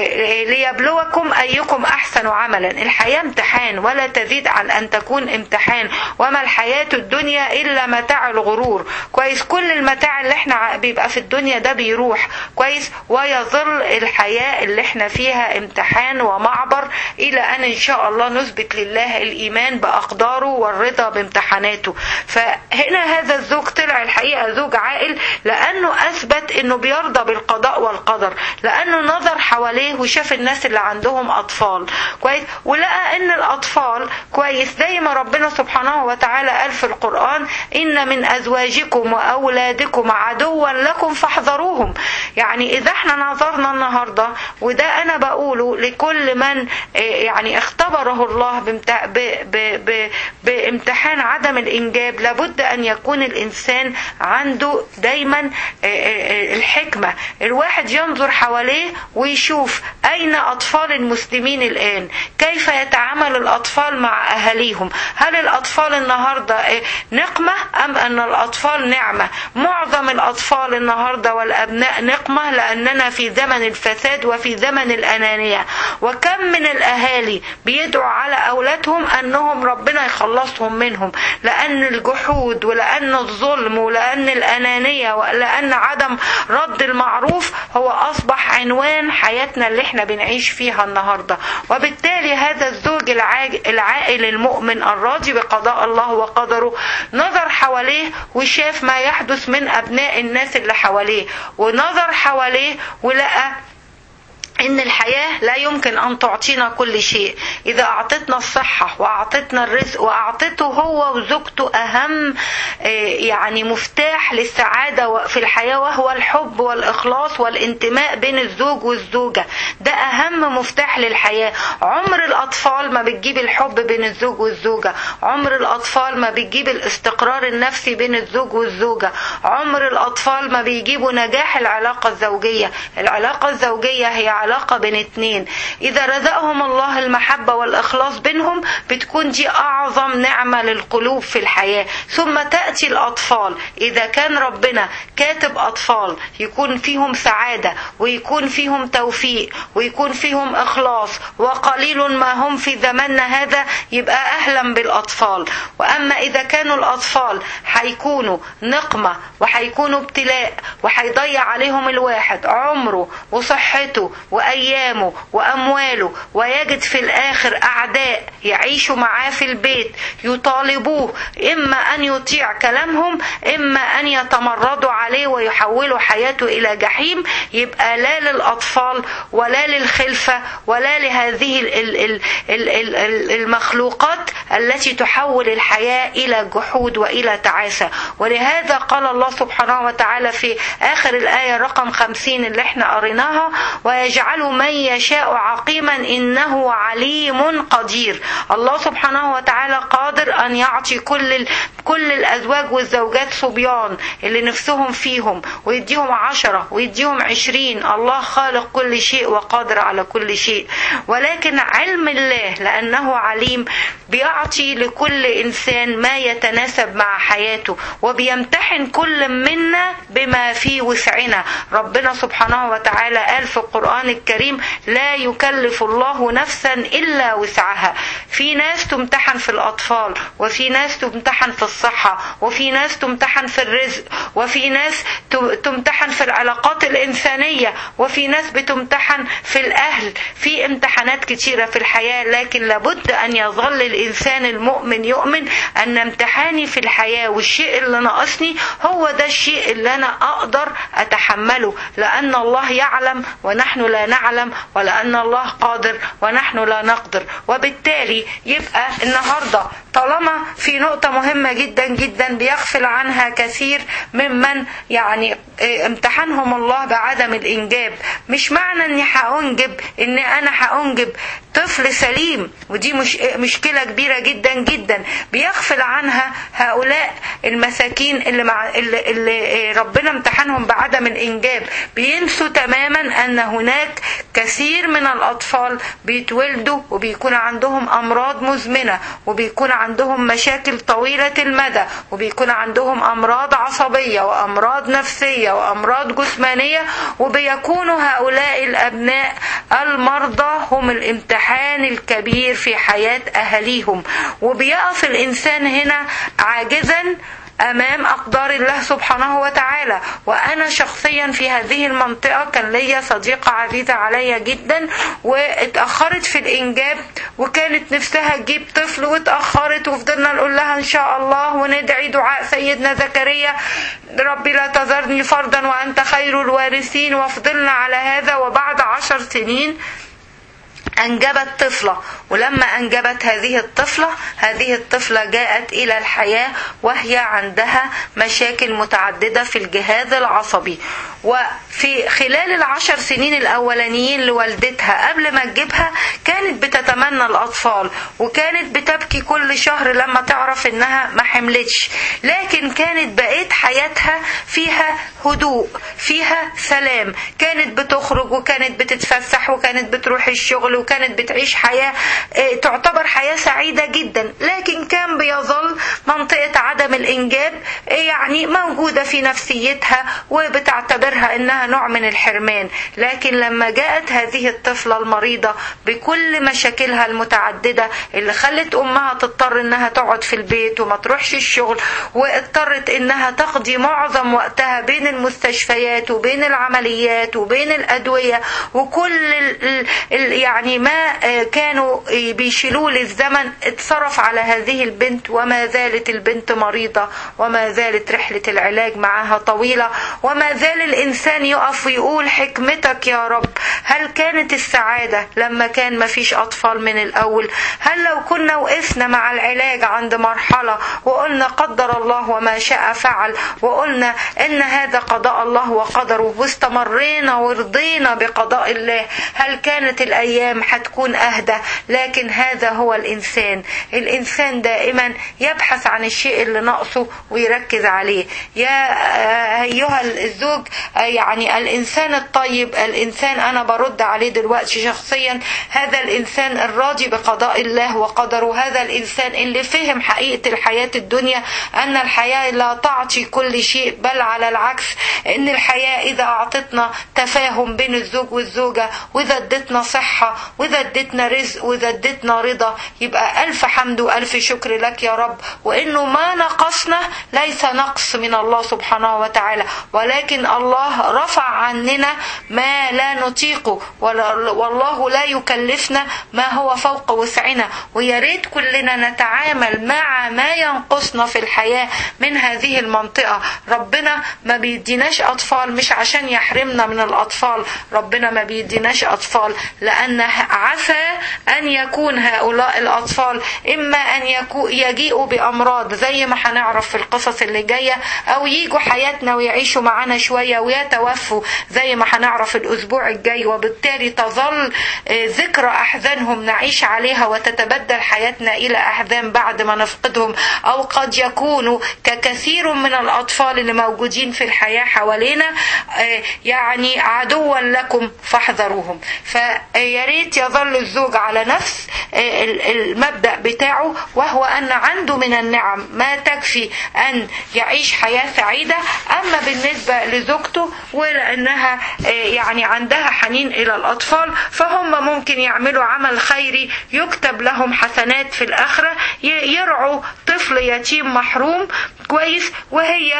ليبلوكم ايكم احسن عملا الحياه امتحان ولا تزيد عن ان تكون امتحان وما الحياه الدنيا الا متاع الغرور كويس كل المتاع اللي احنا بيبقى في الدنيا ده بيروح كويس ويظل الحياة اللي احنا فيها امتحان ومعبر الى ان ان شاء الله نثبت لله الايمان باقداره والرضا بامتحاناته فهنا هذا الزوج طلع الحقيقة زوج عاقل لانه اثبت انه بيرضى بالقضاء والقدر لانه نظر حواليه وشاف الناس اللي عندهم اطفال كويس ولقى ان الاطفال كويس زي ما ربنا سبحانه وتعالى قال في القرآن إن من أزواجكم وأولادكم عدوا لكم فاحذروهم يعني إذا احنا نظرنا النهاردة وده أنا بقوله لكل من يعني اختبره الله بامتح... ب... ب... ب... بامتحان عدم الإنجاب لابد أن يكون الإنسان عنده دايما الحكمة الواحد ينظر حواليه ويشوف أين أطفال المسلمين الآن كيف يتعامل الأطفال مع أهاليهم هل الأطفال النهاردة نقمة أم أن الأطفال نعمة معظم الأطفال النهاردة والأبناء نقمة لأننا في زمن الفساد وفي زمن الأنانية وكم من الأهالي بيدعوا على أولادهم أنهم ربنا يخلصهم منهم لأن الجحود ولأن الظلم ولأن الأنانية ولأن عدم رد المعروف هو أصبح عنوان حياتنا اللي احنا بنعيش فيها النهاردة وبالتالي هذا الزوج العائل المؤمن الراضي بقضاء الله وقدره نظر حواليه وشاف ما يحدث من أبناء الناس اللي حواليه ونظر حواليه ولقى ان الحياة لا يمكن ان تعطينا كل شيء اذا اعطتنا الصحة واعطتنا الرزق واعطته هو وزوجته اهم يعني مفتاح للسعادة في الحياة وهو الحب والاخلاص والانتماء بين الزوج والزوجة ده اهم مفتاح للحياة عمر الاطفال ما بتجيب الحب بين الزوج والزوجة عمر الاطفال ما بتجيب الاستقرار النفسي بين الزوج والزوجة عمر الاطفال ما بيجيبوا نجاح العلاقة الزوجية العلاقة الزوجية هي علاقة بين اتنين إذا رزقهم الله المحبة والإخلاص بينهم بتكون دي أعظم نعمة للقلوب في الحياة ثم تأتي الأطفال إذا كان ربنا كاتب أطفال يكون فيهم سعادة ويكون فيهم توفيق ويكون فيهم إخلاص وقليل ما هم في زماننا هذا يبقى أهلا بالأطفال وأما إذا كانوا الأطفال هيكونوا نقمة وهيكونوا ابتلاء وهيضيع عليهم الواحد عمره وصحته وأيامه وأمواله ويجد في الآخر أعداء يعيشوا معاه في البيت يطالبوه إما أن يطيع كلامهم إما أن يتمردوا عليه ويحولوا حياته إلى جحيم يبقى لا للأطفال ولا للخلفة ولا لهذه المخلوقات التي تحول الحياة إلى جحود وإلى تعاسة ولهذا قال الله سبحانه وتعالى في آخر الآية رقم خمسين اللي احنا قريناها ويجعل من يشاء عقيما إنه عليم قدير الله سبحانه وتعالى قادر أن يعطي كل كل الأزواج والزوجات صبيان اللي نفسهم فيهم ويديهم عشرة ويديهم عشرين الله خالق كل شيء وقادر على كل شيء ولكن علم الله لأنه عليم بيعطي لكل إنسان ما يتناسب مع حياته وبيمتحن كل منا بما في وسعنا ربنا سبحانه وتعالى قال في القرآن الكريم لا يكلف الله نفسا إلا وسعها في ناس تمتحن في الأطفال وفي ناس تمتحن في الصحة وفي ناس تمتحن في الرزق وفي ناس تمتحن في العلاقات الإنسانية وفي ناس بتمتحن في الأهل في امتحانات كتيرة في الحياة لكن لابد أن يظل الإنسان المؤمن يؤمن أن امتحاني في الحياة والشيء اللي ناقصني هو ده الشيء اللي أنا أقدر أتحمله لأن الله يعلم ونحن لا نعلم ولأن الله قادر ونحن لا نقدر وبالتالي يبقى النهاردة طالما في نقطة مهمة جدا جدا بيغفل عنها كثير ممن يعني امتحنهم الله بعدم الإنجاب مش معنى أني هأنجب أن أنا هأنجب طفل سليم ودي مش مشكلة كبيرة جدا جدا بيغفل عنها هؤلاء المساكين اللي, مع اللي, اللي ربنا امتحنهم بعدم الإنجاب بينسوا تماما أن هناك كثير من الأطفال بيتولدوا وبيكون عندهم أمراض مزمنة وبيكون عندهم مشاكل طويلة المدى وبيكون عندهم أمراض عصبية وأمراض نفسية وأمراض جسمانية وبيكونوا هؤلاء الأبناء المرضى هم الامتحان الكبير في حياة أهليهم وبيقف الإنسان هنا عاجزا امام اقدار الله سبحانه وتعالى وانا شخصيا في هذه المنطقه كان ليا صديقه عزيزه عليا جدا واتاخرت في الانجاب وكانت نفسها تجيب طفل واتاخرت وفضلنا نقول لها ان شاء الله وندعي دعاء سيدنا زكريا ربي لا تذرني فردا وانت خير الوارثين وفضلنا على هذا وبعد عشر سنين أنجبت طفلة ولما أنجبت هذه الطفلة هذه الطفلة جاءت إلى الحياة وهي عندها مشاكل متعددة في الجهاز العصبي وفي خلال العشر سنين الأولانيين لوالدتها قبل ما تجيبها كانت بتتمنى الأطفال وكانت بتبكي كل شهر لما تعرف إنها ما حملتش لكن كانت بقيت حياتها فيها هدوء فيها سلام كانت بتخرج وكانت بتتفسح وكانت بتروح الشغل وكانت بتعيش حياة تعتبر حياة سعيدة جدا لكن كان بيظل منطقة عدم الإنجاب يعني موجودة في نفسيتها وبتعتبرها إنها نوع من الحرمان لكن لما جاءت هذه الطفلة المريضة بكل مشاكلها المتعددة اللي خلت أمها تضطر إنها تقعد في البيت وما تروحش الشغل واضطرت إنها تقضي معظم وقتها بين المستشفيات وبين العمليات وبين الأدوية وكل ال ال يعني ما كانوا بيشيلوه للزمن اتصرف على هذه البنت وما زالت البنت مريضة وما زالت رحلة العلاج معها طويلة وما زال الإنسان يقف ويقول حكمتك يا رب هل كانت السعادة لما كان ما فيش أطفال من الأول هل لو كنا وقفنا مع العلاج عند مرحلة وقلنا قدر الله وما شاء فعل وقلنا إن هذا قضاء الله وقدره واستمرينا ورضينا بقضاء الله هل كانت الأيام هتكون أهدى لكن هذا هو الإنسان الإنسان دائما يبحث عن الشيء اللي ناقصه ويركز عليه يا أيها الزوج يعني الإنسان الطيب الإنسان أنا برد عليه دلوقتي شخصيا هذا الإنسان الراضي بقضاء الله وقدره هذا الإنسان اللي فهم حقيقة الحياة الدنيا أن الحياة لا تعطي كل شيء بل على العكس أن الحياة إذا أعطتنا تفاهم بين الزوج والزوجة وإذا ادتنا صحة واذا اديتنا رزق واذا اديتنا رضا يبقى الف حمد والف شكر لك يا رب وانه ما نقصنا ليس نقص من الله سبحانه وتعالى ولكن الله رفع عننا ما لا نطيقه والله لا يكلفنا ما هو فوق وسعنا ويا ريت كلنا نتعامل مع ما ينقصنا في الحياه من هذه المنطقه ربنا ما بيديناش اطفال مش عشان يحرمنا من الاطفال ربنا ما بيديناش اطفال لان عسى ان يكون هؤلاء الاطفال اما ان يجيئوا بامراض زي ما هنعرف في القصص اللي جايه او يجوا حياتنا ويعيشوا معانا شويه ويتوفوا زي ما هنعرف الاسبوع الجاي وبالتالي تظل ذكرى احزانهم نعيش عليها وتتبدل حياتنا الى احزان بعد ما نفقدهم او قد يكونوا ككثير من الاطفال اللي موجودين في الحياه حوالينا يعني عدوا لكم فاحذروهم فيا ريت يظل الزوج على نفس المبدا بتاعه وهو ان عنده من النعم ما تكفي ان يعيش حياه سعيده اما بالنسبه لزوجته ولانها يعني عندها حنين الى الاطفال فهم ممكن يعملوا عمل خيري يكتب لهم حسنات في الاخره يرعوا طفل يتيم محروم كويس وهي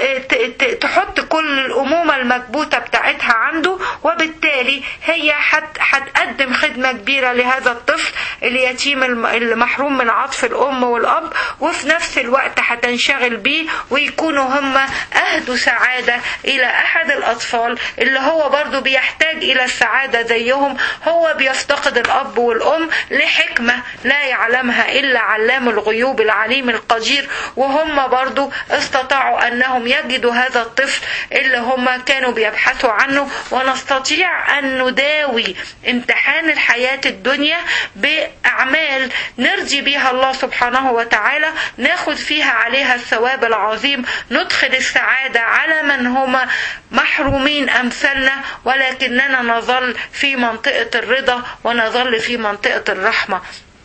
تحط كل الأمومة المكبوتة بتاعتها عنده وبالتالي هي هتقدم خدمة كبيرة لهذا الطفل اليتيم المحروم من عطف الأم والأب وفي نفس الوقت هتنشغل بيه ويكونوا هم أهدوا سعادة إلى أحد الأطفال اللي هو برضو بيحتاج إلى السعادة زيهم هو بيفتقد الأب والأم لحكمة لا يعلمها إلا علام الغيوب العليم القدير وهم برضو استطاعوا أنهم يجدوا هذا الطفل اللي هم كانوا بيبحثوا عنه ونستطيع أن نداوي امتحان الحياة الدنيا بأعمال نرضي بها الله سبحانه وتعالى ناخد فيها عليها الثواب العظيم ندخل السعادة على من هم محرومين أمثالنا ولكننا نظل في منطقة الرضا ونظل في منطقة الرحمة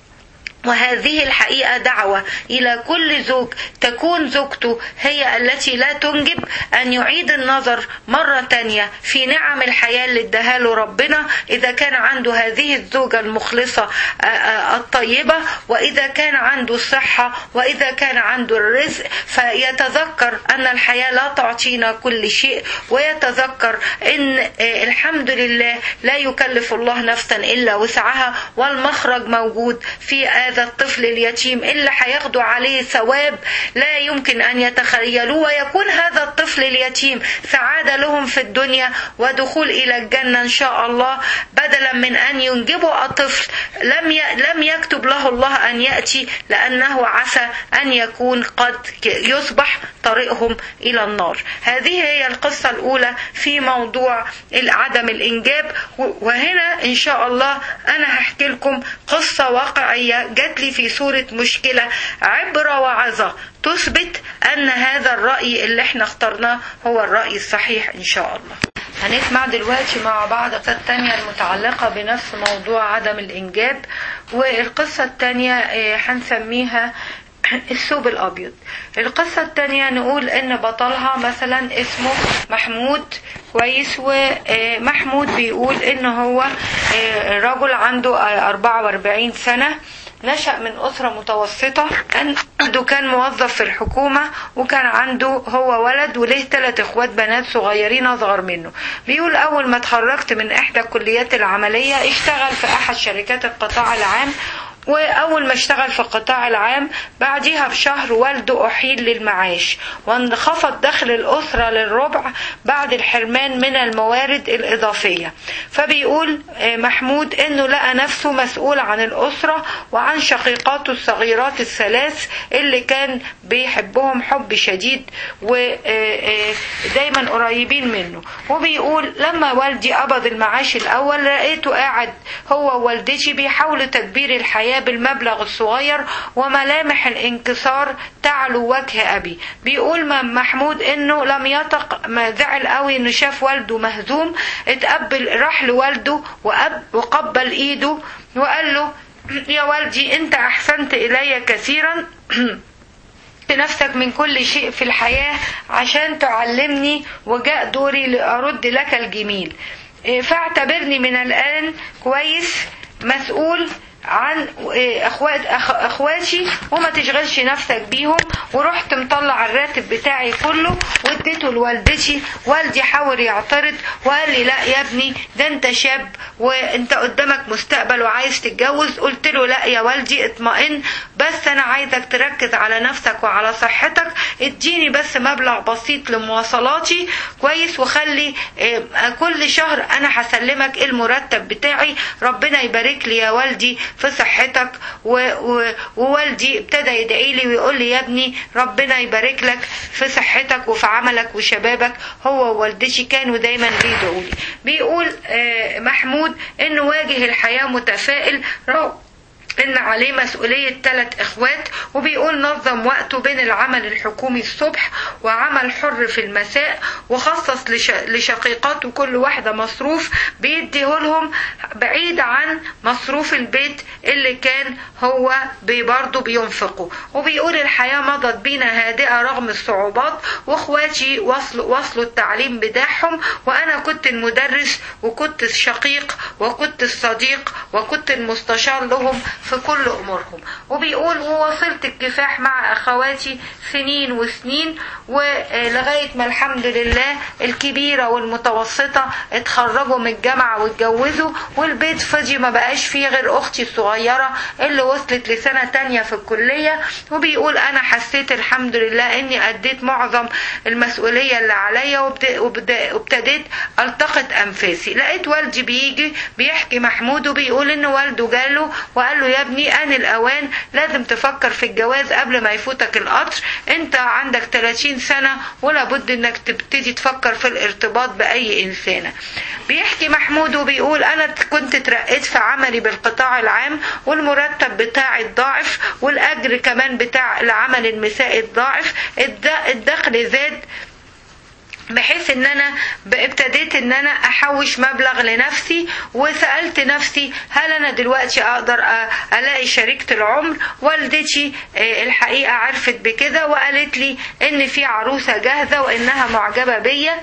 وهذه الحقيقة دعوة إلى كل زوج تكون زوجته هي التي لا تنجب أن يعيد النظر مرة تانية في نعم الحياة اللي اداها له ربنا إذا كان عنده هذه الزوجة المخلصة الطيبة وإذا كان عنده الصحة وإذا كان عنده الرزق فيتذكر أن الحياة لا تعطينا كل شيء ويتذكر أن الحمد لله لا يكلف الله نفسا إلا وسعها والمخرج موجود في هذا الطفل اليتيم اللي هياخدوا عليه ثواب لا يمكن أن يتخيلوه ويكون هذا الطفل اليتيم سعادة لهم في الدنيا ودخول إلى الجنة إن شاء الله بدلا من أن ينجبوا الطفل لم لم يكتب له الله أن يأتي لأنه عسى أن يكون قد يصبح طريقهم إلى النار هذه هي القصة الأولى في موضوع عدم الإنجاب وهنا إن شاء الله أنا هحكي لكم قصة واقعية جات لي في صورة مشكلة عبرة وعظة تثبت أن هذا الرأي اللي احنا اخترناه هو الرأي الصحيح إن شاء الله هنسمع دلوقتي مع بعض القصة التانية المتعلقة بنفس موضوع عدم الإنجاب والقصة التانية هنسميها الثوب الأبيض القصة التانية نقول إن بطلها مثلا اسمه محمود كويس ومحمود بيقول إن هو رجل عنده 44 سنة نشأ من أسرة متوسطة عنده كان موظف في الحكومة وكان عنده هو ولد وليه ثلاث اخوات بنات صغيرين أصغر منه بيقول أول ما اتخرجت من إحدى الكليات العملية اشتغل في أحد شركات القطاع العام وأول ما اشتغل في القطاع العام بعديها بشهر والده أحيل للمعاش وانخفض دخل الأسرة للربع بعد الحرمان من الموارد الإضافية فبيقول محمود إنه لقى نفسه مسؤول عن الأسرة وعن شقيقاته الصغيرات الثلاث اللي كان بيحبهم حب شديد ودايما قريبين منه وبيقول لما والدي قبض المعاش الأول لقيته قاعد هو ووالدتي بيحاولوا تدبير الحياة بالمبلغ الصغير وملامح الانكسار تعلو وجه أبي بيقول محمود إنه لم يطق ما زعل قوي إنه شاف والده مهزوم اتقبل راح لوالده وأب وقبل إيده وقال له يا والدي أنت أحسنت إلي كثيرا نفسك من كل شيء في الحياة عشان تعلمني وجاء دوري لأرد لك الجميل فاعتبرني من الآن كويس مسؤول عن اخوات أخ اخواتي وما تشغلش نفسك بيهم ورحت مطلع الراتب بتاعي كله واديته لوالدتي والدي حاول يعترض وقال لي لا يا ابني ده انت شاب وانت قدامك مستقبل وعايز تتجوز قلت له لا يا والدي اطمئن بس انا عايزك تركز على نفسك وعلى صحتك اديني بس مبلغ بسيط لمواصلاتي كويس وخلي كل شهر انا هسلمك المرتب بتاعي ربنا يبارك لي يا والدي في صحتك و... و... ووالدي ابتدى يدعي لي ويقول لي يا ابني ربنا يبارك لك في صحتك وفي عملك وشبابك هو ووالدتي كانوا دايما بيدعوا لي بيقول محمود انه واجه الحياة متفائل ان عليه مسؤولية ثلاث اخوات وبيقول نظم وقته بين العمل الحكومي الصبح وعمل حر في المساء وخصص لش... لشقيقاته كل واحدة مصروف بيديه لهم بعيد عن مصروف البيت اللي كان هو برضه بينفقه وبيقول الحياة مضت بينا هادئة رغم الصعوبات واخواتي وصلوا وصلوا التعليم بتاعهم وانا كنت المدرس وكنت الشقيق وكنت الصديق وكنت المستشار لهم في كل امورهم وبيقول ووصلت الكفاح مع اخواتي سنين وسنين ولغايه ما الحمد لله الكبيره والمتوسطه اتخرجوا من الجامعه واتجوزوا والبيت فاضي ما بقاش فيه غير اختي الصغيره اللي وصلت لسنه تانية في الكليه وبيقول انا حسيت الحمد لله اني اديت معظم المسؤوليه اللي عليا وابتديت التقط انفاسي لقيت والدي بيجي بيحكي محمود وبيقول ان والده جاله وقال له يا ابني ان الاوان لازم تفكر في الجواز قبل ما يفوتك القطر انت عندك 30 سنة ولا بد انك تبتدي تفكر في الارتباط باي انسانة بيحكي محمود وبيقول انا كنت اترقيت في عملي بالقطاع العام والمرتب بتاعي الضعف والاجر كمان بتاع العمل المسائي الضعف الدخل زاد بحيث ان انا ابتديت ان انا احوش مبلغ لنفسي وسالت نفسي هل انا دلوقتي اقدر الاقي شريكه العمر والدتي الحقيقه عرفت بكده وقالت لي ان في عروسه جاهزه وانها معجبه بيا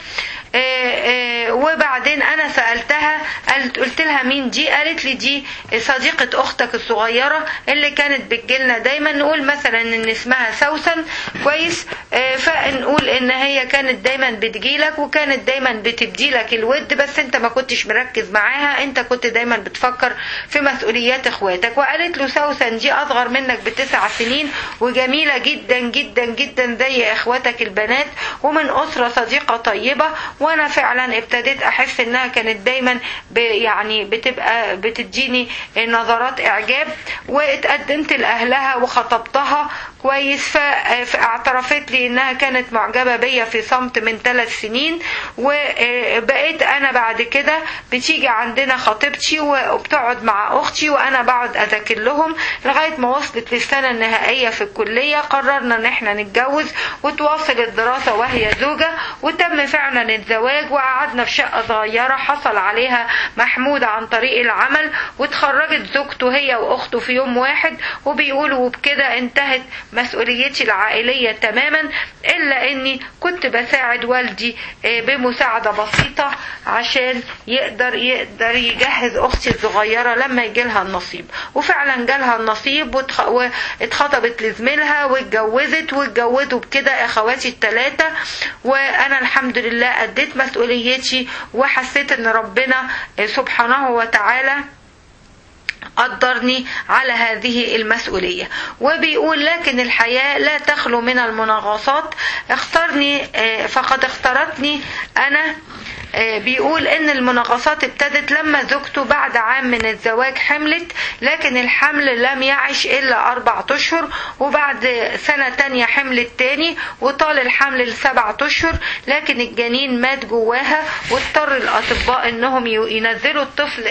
وبعدين انا سالتها قلت لها مين دي قالت لي دي صديقه اختك الصغيره اللي كانت بتجيلنا دايما نقول مثلا ان اسمها سوسن كويس فنقول ان هي كانت دايما بتجيلك وكانت دايما بتديلك الود بس انت ما كنتش مركز معاها انت كنت دايما بتفكر في مسؤوليات اخواتك وقالت له سوسن دي اصغر منك بتسع سنين وجميله جدا جدا جدا زي اخواتك البنات ومن اسره صديقه طيبه وانا فعلا ابتديت احس انها كانت دايما يعني بتبقى بتديني نظرات اعجاب واتقدمت لاهلها وخطبتها كويس فاعترفت لي انها كانت معجبه بيا في صمت من ثلاث سنين وبقيت انا بعد كده بتيجي عندنا خطيبتي وبتقعد مع اختي وانا بقعد اذاكر لهم لغايه ما وصلت للسنه النهائيه في الكليه قررنا ان احنا نتجوز وتواصل الدراسه وهي زوجه وتم فعلا الزواج وقعدنا في شقه صغيره حصل عليها محمود عن طريق العمل وتخرجت زوجته هي واخته في يوم واحد وبيقولوا وبكده انتهت مسؤوليتي العائليه تماما الا اني كنت بساعد والدي بمساعده بسيطه عشان يقدر يقدر يجهز اختي الصغيره لما يجي لها النصيب وفعلا جالها النصيب واتخطبت لزميلها واتجوزت واتجوزوا بكده اخواتي الثلاثه وانا الحمد لله اديت مسؤوليتي وحسيت ان ربنا سبحانه وتعالى قدرني على هذه المسؤولية وبيقول لكن الحياة لا تخلو من المناغصات اختارني فقد اختارتني أنا بيقول ان المناقصات ابتدت لما زوجته بعد عام من الزواج حملت لكن الحمل لم يعش الا اربع اشهر وبعد سنة تانية حملت تاني وطال الحمل لسبعة اشهر لكن الجنين مات جواها واضطر الاطباء انهم ينزلوا الطفل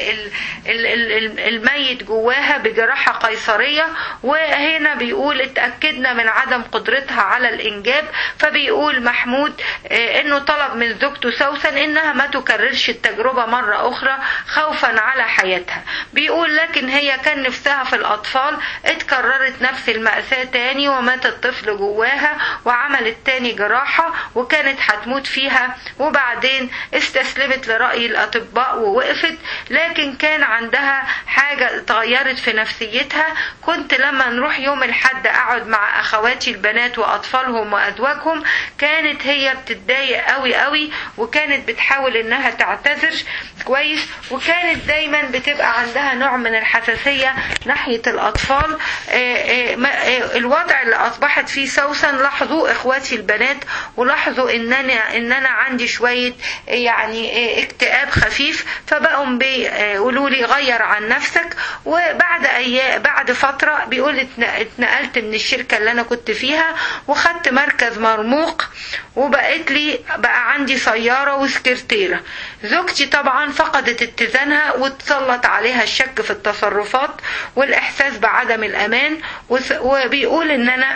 الميت جواها بجراحة قيصرية وهنا بيقول اتأكدنا من عدم قدرتها على الانجاب فبيقول محمود انه طلب من زوجته سوسن انها انها ما تكررش التجربة مرة اخرى خوفا على حياتها بيقول لكن هي كان نفسها في الاطفال اتكررت نفس المأساة تاني ومات الطفل جواها وعملت تاني جراحة وكانت هتموت فيها وبعدين استسلمت لرأي الأطباء ووقفت لكن كان عندها حاجة اتغيرت في نفسيتها كنت لما نروح يوم الحد أقعد مع أخواتي البنات وأطفالهم وأزواجهم كانت هي بتتضايق قوي قوي وكانت بتحاول إنها تعتذر كويس وكانت دايما بتبقى عندها نوع من الحساسية ناحية الأطفال الوضع اللي أصبحت فيه سوسن لاحظوا إخواتي البنات ولاحظوا إن أنا إن أنا عندي شوية يعني اكتئاب خفيف فبقوا بيقولوا لي غير عن نفسك وبعد أيام بعد فترة بيقول اتنقلت من الشركة اللي أنا كنت فيها وخدت مركز مرموق وبقيت لي بقى عندي سيارة وسكرتيرة زوجتي طبعا فقدت اتزانها واتسلط عليها الشك في التصرفات والإحساس بعدم الأمان وبيقول إن أنا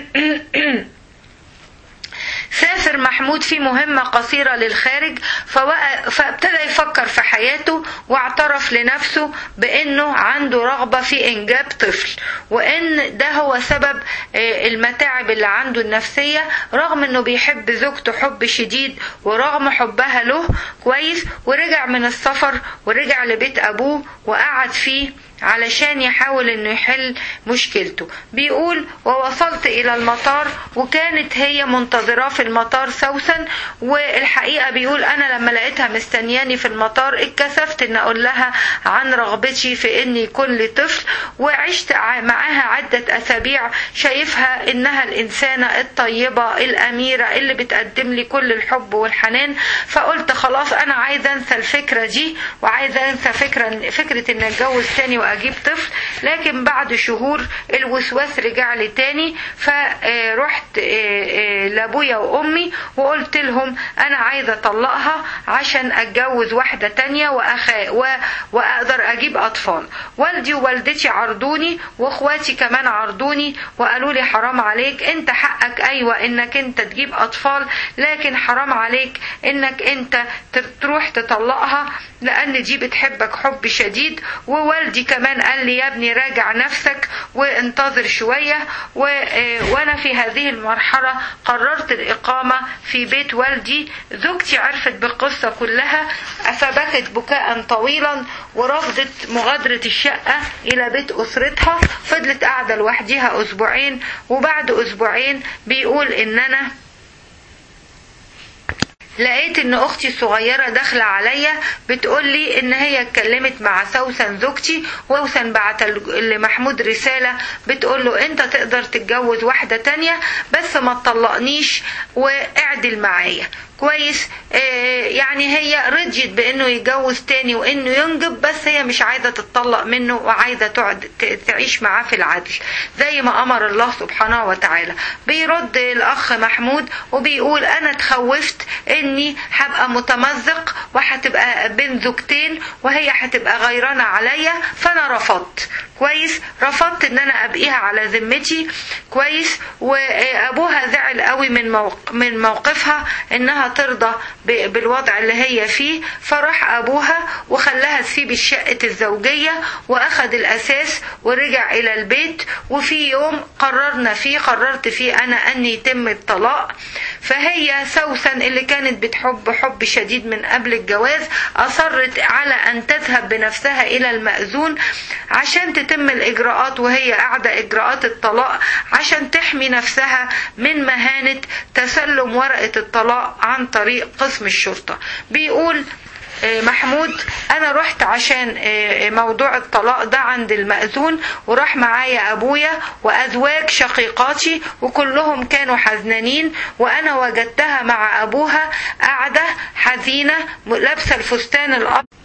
سافر محمود في مهمة قصيرة للخارج فابتدى يفكر في حياته واعترف لنفسه بأنه عنده رغبة في إنجاب طفل وأن ده هو سبب المتاعب اللي عنده النفسية رغم أنه بيحب زوجته حب شديد ورغم حبها له كويس ورجع من السفر ورجع لبيت أبوه وقعد فيه علشان يحاول انه يحل مشكلته بيقول ووصلت الى المطار وكانت هي منتظراه في المطار سوسن والحقيقه بيقول انا لما لقيتها مستنياني في المطار اتكسفت ان اقول لها عن رغبتي في ان يكون لي طفل وعشت معاها عده اسابيع شايفها انها الانسانه الطيبه الاميره اللي بتقدم لي كل الحب والحنان فقلت خلاص انا عايزه انسى الفكره دي وعايزه انسى فكره فكره ان اتجوز تاني واجيب طفل لكن بعد شهور الوسواس رجع لي تاني فرحت لابويا وامي وقلت لهم انا عايزه اطلقها عشان اتجوز واحده تانية وأخا و... واقدر اجيب اطفال والدي ووالدتي عرضوني واخواتي كمان عرضوني وقالوا لي حرام عليك انت حقك ايوه انك انت تجيب اطفال لكن حرام عليك انك انت تروح تطلقها لان دي بتحبك حب شديد ووالدي كمان قال لي يا ابني راجع نفسك وانتظر شوية و... وانا في هذه المرحلة قررت الاقامة في بيت والدي زوجتي عرفت بالقصة كلها فبكت بكاء طويلا ورفضت مغادرة الشقة الى بيت اسرتها فضلت قاعدة لوحدها اسبوعين وبعد اسبوعين بيقول ان انا لقيت ان اختي الصغيرة داخلة عليا بتقول لي ان هي اتكلمت مع سوسن زوجتي وسوسن بعت لمحمود رسالة بتقول له انت تقدر تتجوز واحدة تانية بس ما تطلقنيش واعدل معايا كويس آه يعني هي رضيت بانه يتجوز تاني وانه ينجب بس هي مش عايزه تتطلق منه وعايزه تقعد تعيش معاه في العدل زي ما امر الله سبحانه وتعالى بيرد الاخ محمود وبيقول انا اتخوفت اني هبقى متمزق وهتبقى بين زوجتين وهي هتبقى غيرانه عليا فانا رفضت كويس رفضت ان انا ابقيها على ذمتي كويس وابوها زعل قوي من موق... من موقفها انها ترضى بالوضع اللي هي فيه فراح ابوها وخلاها تسيب الشقة الزوجية واخد الاساس ورجع الى البيت وفي يوم قررنا فيه قررت فيه انا ان يتم الطلاق فهي سوسن اللي كانت بتحب حب شديد من قبل الجواز اصرت على ان تذهب بنفسها الى المأذون عشان تتم الاجراءات وهي قاعدة اجراءات الطلاق عشان تحمي نفسها من مهانة تسلم ورقة الطلاق عن طريق قسم الشرطة بيقول محمود انا رحت عشان موضوع الطلاق ده عند المأذون وراح معايا ابويا وازواج شقيقاتي وكلهم كانوا حزنانين وانا وجدتها مع ابوها قاعدة حزينة لابسة الفستان الابيض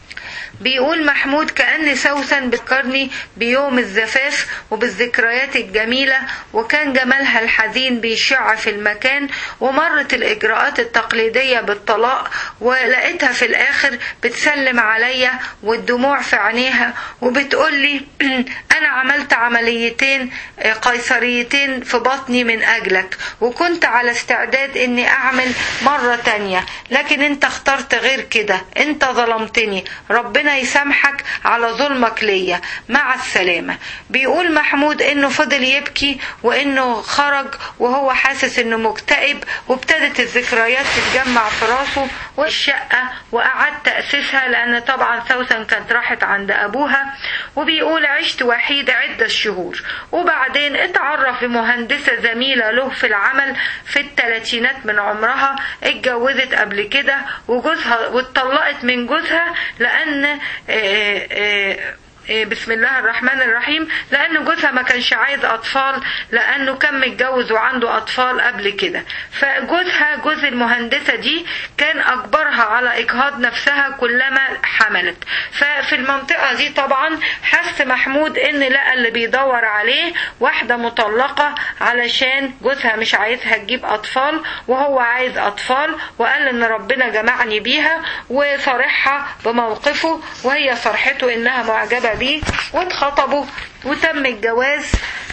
بيقول محمود كأن سوسن بتقرني بيوم الزفاف وبالذكريات الجميلة وكان جمالها الحزين بيشع في المكان ومرت الإجراءات التقليدية بالطلاق ولقيتها في الآخر بتسلم عليا والدموع في عينيها وبتقول لي أنا عملت عمليتين قيصريتين في بطني من أجلك وكنت على استعداد إني أعمل مرة تانية لكن أنت اخترت غير كده أنت ظلمتني ربنا يسامحك على ظلمك ليا مع السلامة بيقول محمود إنه فضل يبكي وإنه خرج وهو حاسس إنه مكتئب وابتدت الذكريات تتجمع في راسه والشقة وأعاد تأسيسها لأن طبعا سوسن كانت راحت عند أبوها وبيقول عشت وحيد عدة شهور وبعدين اتعرف بمهندسة زميلة له في العمل في الثلاثينات من عمرها اتجوزت قبل كده وجوزها واتطلقت من جوزها لأن اه اه بسم الله الرحمن الرحيم لأن جوزها ما كانش عايز أطفال لأنه كان متجوز وعنده أطفال قبل كده فجوزها جوز المهندسة دي كان أجبرها على إجهاض نفسها كلما حملت ففي المنطقة دي طبعا حس محمود إن لقى اللي بيدور عليه واحدة مطلقة علشان جوزها مش عايزها تجيب أطفال وهو عايز أطفال وقال إن ربنا جمعني بيها وصارحها بموقفه وهي صرحته إنها معجبة بيه واتخطبوا وتم الجواز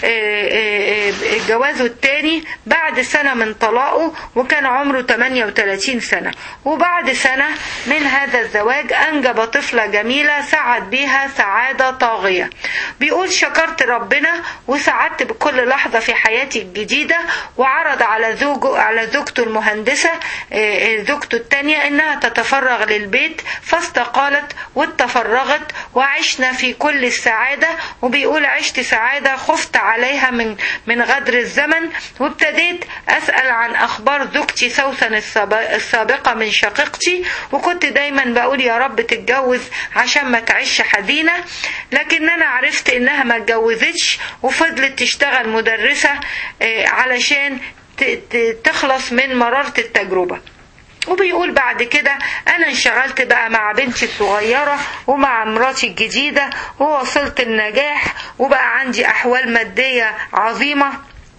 جوازه التاني بعد سنة من طلاقه وكان عمره 38 سنة وبعد سنة من هذا الزواج أنجب طفلة جميلة سعد بها سعادة طاغية بيقول شكرت ربنا وسعدت بكل لحظة في حياتي الجديدة وعرض على زوجه على زوجته المهندسة زوجته التانية إنها تتفرغ للبيت فاستقالت واتفرغت وعشنا في كل السعادة وبيقول عشت سعادة خفت عليها من من غدر الزمن وابتديت أسأل عن أخبار زوجتي سوسن السابقة من شقيقتي وكنت دايما بقول يا رب تتجوز عشان ما تعيش حزينة لكن أنا عرفت إنها ما اتجوزتش وفضلت تشتغل مدرسة علشان تخلص من مرارة التجربة وبيقول بعد كده انا انشغلت بقى مع بنتي الصغيرة ومع مراتي الجديدة ووصلت النجاح وبقى عندي احوال مادية عظيمة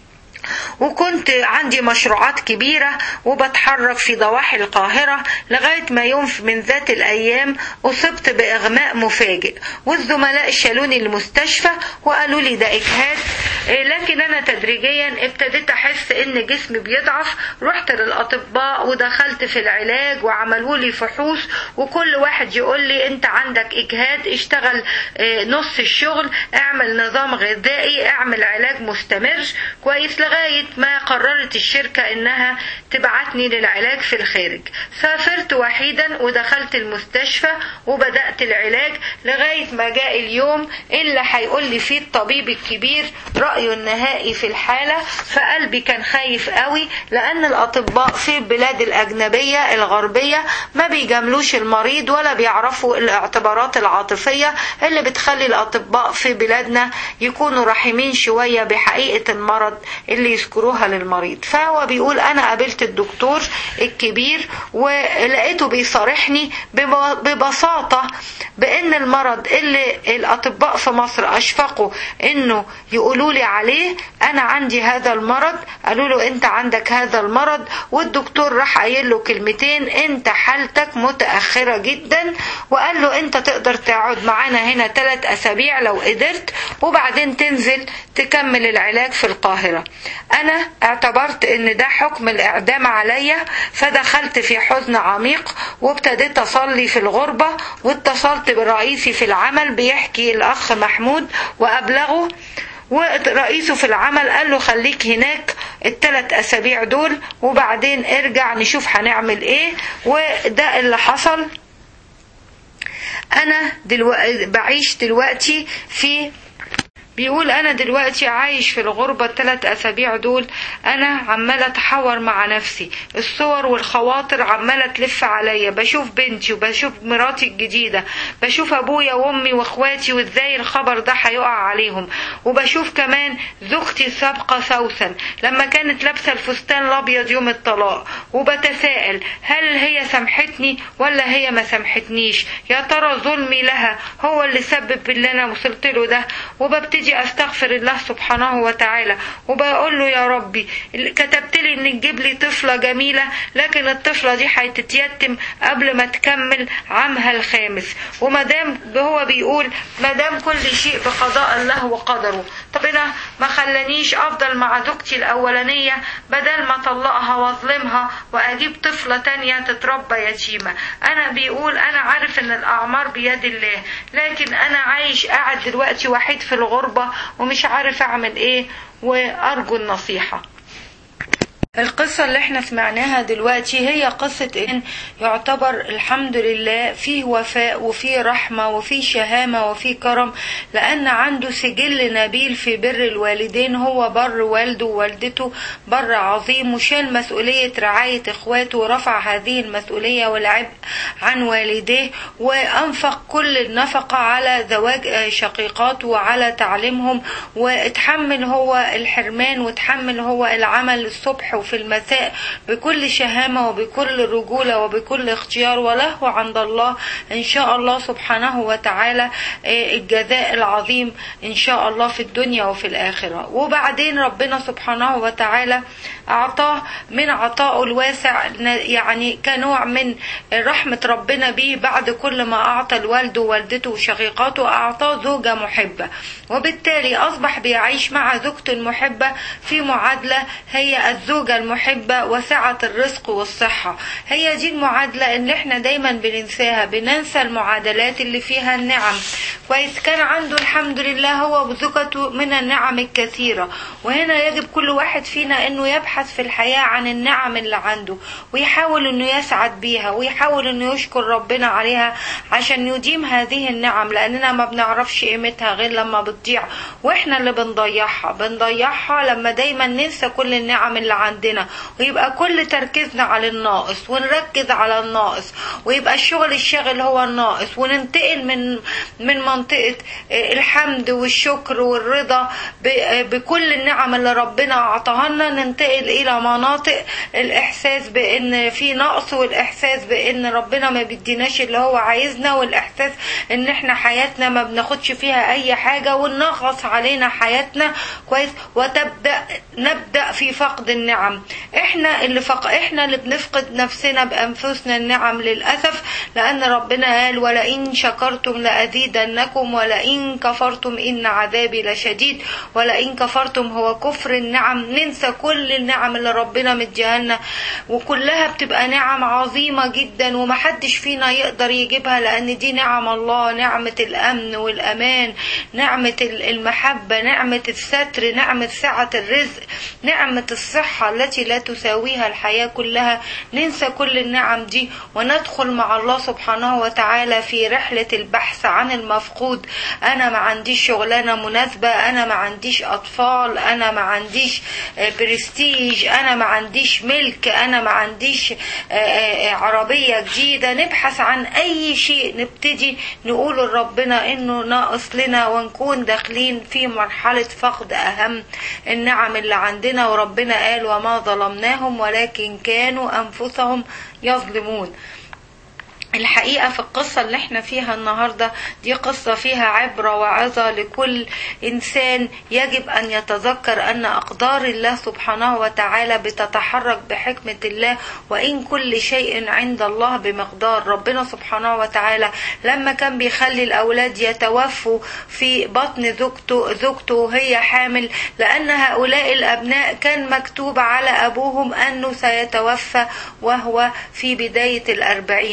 وكنت عندي مشروعات كبيرة وبتحرك في ضواحي القاهرة لغاية ما يوم من ذات الأيام أصبت بإغماء مفاجئ والزملاء شالوني المستشفى وقالوا لي ده إجهاد لكن أنا تدريجيا ابتديت أحس إن جسمي بيضعف رحت للأطباء ودخلت في العلاج وعملوا لي فحوص وكل واحد يقول لي أنت عندك إجهاد اشتغل نص الشغل اعمل نظام غذائي اعمل علاج مستمر كويس لغاية ما قررت الشركة انها تبعتني للعلاج في الخارج سافرت وحيدا ودخلت المستشفى وبدأت العلاج لغاية ما جاء اليوم اللي هيقول لي فيه الطبيب الكبير رأيه النهائي في الحالة فقلبي كان خايف قوي لأن الأطباء في البلاد الأجنبية الغربية ما بيجاملوش المريض ولا بيعرفوا الاعتبارات العاطفية اللي بتخلي الأطباء في بلادنا يكونوا رحيمين شوية بحقيقة المرض اللي يذكروها للمريض فهو بيقول أنا قابلت الدكتور الكبير ولقيته بيصارحني ببساطة بأن المرض اللي الأطباء في مصر أشفقوا أنه يقولوا لي عليه أنا عندي هذا المرض قالوا له أنت عندك هذا المرض والدكتور راح قايل له كلمتين أنت حالتك متأخرة جدا وقال له أنت تقدر تقعد معانا هنا ثلاث أسابيع لو قدرت وبعدين تنزل تكمل العلاج في القاهرة أنا اعتبرت أن ده حكم الإعدام عليا فدخلت في حزن عميق وابتديت أصلي في الغربة واتصلت برئيسي في العمل بيحكي الأخ محمود وأبلغه ورئيسه في العمل قال له خليك هناك الثلاث أسابيع دول وبعدين ارجع نشوف هنعمل ايه وده اللي حصل أنا دلوقتي بعيش دلوقتي في بيقول انا دلوقتي عايش في الغربة الثلاث اسابيع دول انا عمالة اتحور مع نفسي الصور والخواطر عمالة تلف عليا بشوف بنتي وبشوف مراتي الجديدة بشوف ابويا وامي واخواتي وازاي الخبر ده هيقع عليهم وبشوف كمان زوجتي السابقة سوسن لما كانت لابسة الفستان الابيض يوم الطلاق وبتساءل هل هي سامحتني ولا هي ما سامحتنيش يا ترى ظلمي لها هو اللي سبب اللي انا وصلت له ده وببتدي استغفر الله سبحانه وتعالى وبقول له يا ربي كتبت لي ان تجيب لي طفله جميله لكن الطفله دي هتتيتم قبل ما تكمل عامها الخامس وما دام هو بيقول ما دام كل شيء بقضاء الله وقدره طب انا ما خلانيش افضل مع زوجتي الاولانيه بدل ما اطلقها واظلمها واجيب طفله تانية تتربى يتيمه انا بيقول انا عارف ان الاعمار بيد الله لكن انا عايش قاعد دلوقتي وحيد في الغربه ومش عارف اعمل ايه وارجو النصيحه القصة اللي احنا سمعناها دلوقتي هي قصة ان يعتبر الحمد لله فيه وفاء وفيه رحمة وفيه شهامة وفيه كرم لأن عنده سجل نبيل في بر الوالدين هو بر والده ووالدته بر عظيم وشال مسؤولية رعاية اخواته ورفع هذه المسؤولية والعبء عن والديه وأنفق كل النفقة على زواج شقيقاته وعلى تعليمهم واتحمل هو الحرمان واتحمل هو العمل الصبح وفي المساء بكل شهامة وبكل رجولة وبكل اختيار وله عند الله إن شاء الله سبحانه وتعالى الجزاء العظيم إن شاء الله في الدنيا وفي الآخرة وبعدين ربنا سبحانه وتعالى أعطاه من عطائه الواسع يعني كنوع من رحمة ربنا به بعد كل ما أعطى الوالد ووالدته وشقيقاته أعطاه زوجة محبة وبالتالي أصبح بيعيش مع زوجته المحبة في معادلة هي الزوجة المحبة وسعة الرزق والصحة هي دي المعادلة اللي احنا دايما بننساها بننسى المعادلات اللي فيها النعم كويس كان عنده الحمد لله هو وزوجته من النعم الكثيرة وهنا يجب كل واحد فينا انه يبحث في الحياة عن النعم اللي عنده ويحاول انه يسعد بيها ويحاول انه يشكر ربنا عليها عشان يديم هذه النعم لاننا ما بنعرفش قيمتها غير لما بتضيع واحنا اللي بنضيعها بنضيعها لما دايما ننسى كل النعم اللي عندنا ويبقى كل تركيزنا على الناقص ونركز على الناقص ويبقى الشغل الشاغل هو الناقص وننتقل من من منطقة الحمد والشكر والرضا بكل النعم اللي ربنا أعطاها لنا ننتقل إلى مناطق الإحساس بأن في نقص والإحساس بأن ربنا ما بيديناش اللي هو عايزنا والإحساس إن إحنا حياتنا ما بناخدش فيها أي حاجة وننغص علينا حياتنا كويس وتبدأ نبدأ في فقد النعم إحنا اللي فق... إحنا اللي بنفقد نفسنا بأنفسنا النعم للأسف لأن ربنا قال ولئن شكرتم لأزيدنكم ولئن كفرتم إن عذابي لشديد ولئن كفرتم هو كفر النعم ننسى كل النعم اللي ربنا مديها لنا وكلها بتبقى نعم عظيمة جدا ومحدش فينا يقدر يجيبها لأن دي نعم الله نعمة الأمن والأمان نعمة المحبة نعمة الستر نعمة سعة الرزق نعمة الصحة التي لا تساويها الحياة كلها ننسى كل النعم دي وندخل مع الله سبحانه وتعالى في رحلة البحث عن المفقود أنا ما عنديش شغلانة مناسبة أنا ما عنديش أطفال أنا ما عنديش برستيج أنا ما عنديش ملك أنا ما عنديش عربية جديدة نبحث عن أي شيء نبتدي نقول لربنا إنه ناقص لنا ونكون داخلين في مرحلة فقد أهم النعم اللي عندنا وربنا قال وما ظلمناهم ولكن كانوا أنفسهم يظلمون الحقيقة في القصة اللي احنا فيها النهاردة دي قصة فيها عبرة وعظة لكل إنسان يجب أن يتذكر أن أقدار الله سبحانه وتعالى بتتحرك بحكمة الله وإن كل شيء عند الله بمقدار ربنا سبحانه وتعالى لما كان بيخلي الأولاد يتوفوا في بطن زوجته زوجته وهي حامل لأن هؤلاء الأبناء كان مكتوب على أبوهم أنه سيتوفى وهو في بداية الأربعينات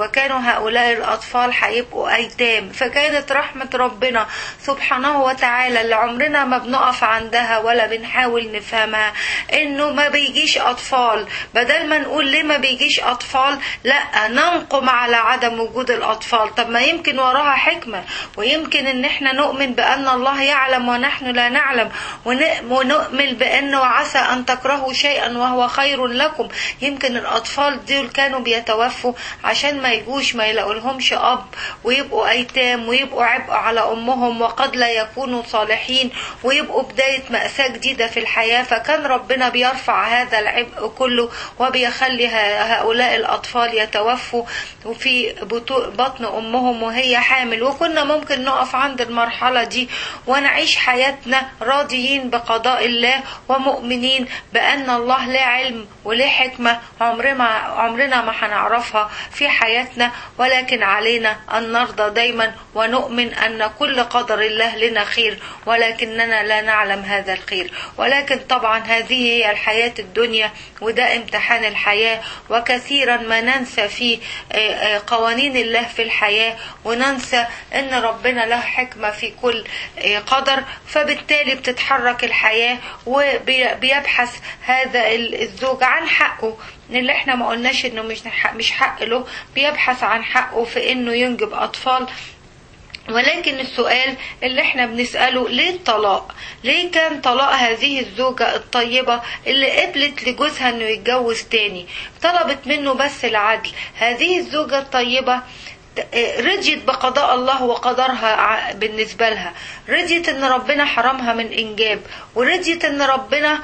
وكانوا هؤلاء الأطفال هيبقوا أيتام فكانت رحمة ربنا سبحانه وتعالى اللي عمرنا ما بنقف عندها ولا بنحاول نفهمها إنه ما بيجيش أطفال بدل ما نقول ليه ما بيجيش أطفال لا ننقم على عدم وجود الأطفال طب ما يمكن وراها حكمة ويمكن إن إحنا نؤمن بأن الله يعلم ونحن لا نعلم ونؤمن بأنه عسى أن تكرهوا شيئا وهو خير لكم يمكن الأطفال دول كانوا بيتوفوا عشان ما يجوش ما يلاقوا لهمش أب ويبقوا أيتام ويبقوا عبء على أمهم وقد لا يكونوا صالحين ويبقوا بداية مأساة جديدة في الحياة فكان ربنا بيرفع هذا العبء كله وبيخلي هؤلاء الأطفال يتوفوا في بطن أمهم وهي حامل وكنا ممكن نقف عند المرحلة دي ونعيش حياتنا راضيين بقضاء الله ومؤمنين بأن الله له علم وله حكمة عمرنا عمرنا ما هنعرفها في حياتنا ولكن علينا أن نرضى دايما ونؤمن أن كل قدر الله لنا خير ولكننا لا نعلم هذا الخير ولكن طبعا هذه هي الحياة الدنيا وده امتحان الحياة وكثيرا ما ننسى في قوانين الله في الحياة وننسى أن ربنا له حكمة في كل قدر فبالتالي بتتحرك الحياة وبيبحث هذا الزوج عن حقه اللي احنا ما قلناش انه مش حق مش حق له بيبحث عن حقه في انه ينجب اطفال ولكن السؤال اللي احنا بنسأله ليه الطلاق ليه كان طلاق هذه الزوجة الطيبة اللي قبلت لجوزها انه يتجوز تاني طلبت منه بس العدل هذه الزوجة الطيبة رضيت بقضاء الله وقدرها بالنسبة لها رضيت ان ربنا حرمها من انجاب ورضيت ان ربنا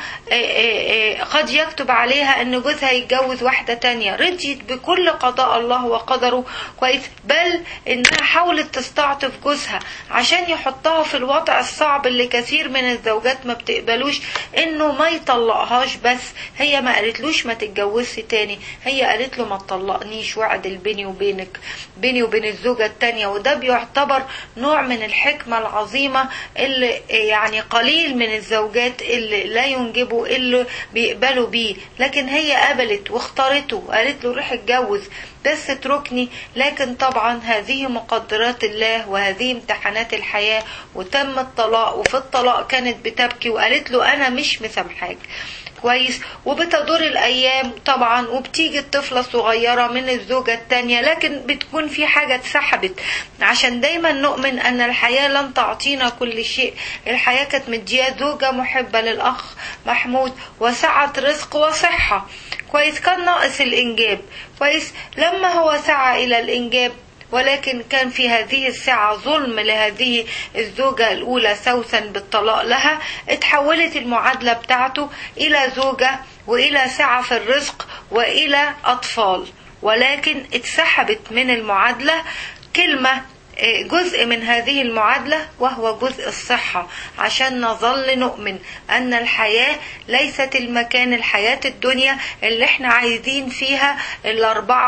قد يكتب عليها ان جوزها يتجوز واحدة تانية رضيت بكل قضاء الله وقدره كويس بل انها حاولت تستعطف جوزها عشان يحطها في الوضع الصعب اللي كثير من الزوجات ما بتقبلوش انه ما يطلقهاش بس هي ما قالتلوش ما تتجوزش تاني هي قالت له ما تطلقنيش واعدل بيني وبينك بيني وبين الزوجة التانية وده بيعتبر نوع من الحكمة العظيمة اللي يعني قليل من الزوجات اللي لا ينجبوا اللي بيقبلوا بيه لكن هي قبلت واختارته وقالت له روح اتجوز بس اتركني لكن طبعا هذه مقدرات الله وهذه امتحانات الحياة وتم الطلاق وفي الطلاق كانت بتبكي وقالت له انا مش مسامحاك كويس وبتدور الايام طبعا وبتيجي الطفله الصغيره من الزوجه التانية لكن بتكون في حاجه اتسحبت عشان دايما نؤمن ان الحياه لن تعطينا كل شيء الحياه كانت مديه زوجه محبه للاخ محمود وسعه رزق وصحه كويس كان ناقص الانجاب كويس لما هو سعى الى الانجاب ولكن كان في هذه الساعة ظلم لهذه الزوجة الأولى سوسا بالطلاق لها اتحولت المعادلة بتاعته إلى زوجة وإلى سعة في الرزق وإلى أطفال ولكن اتسحبت من المعادلة كلمة جزء من هذه المعادلة وهو جزء الصحة عشان نظل نؤمن أن الحياة ليست المكان الحياة الدنيا اللي احنا عايزين فيها ال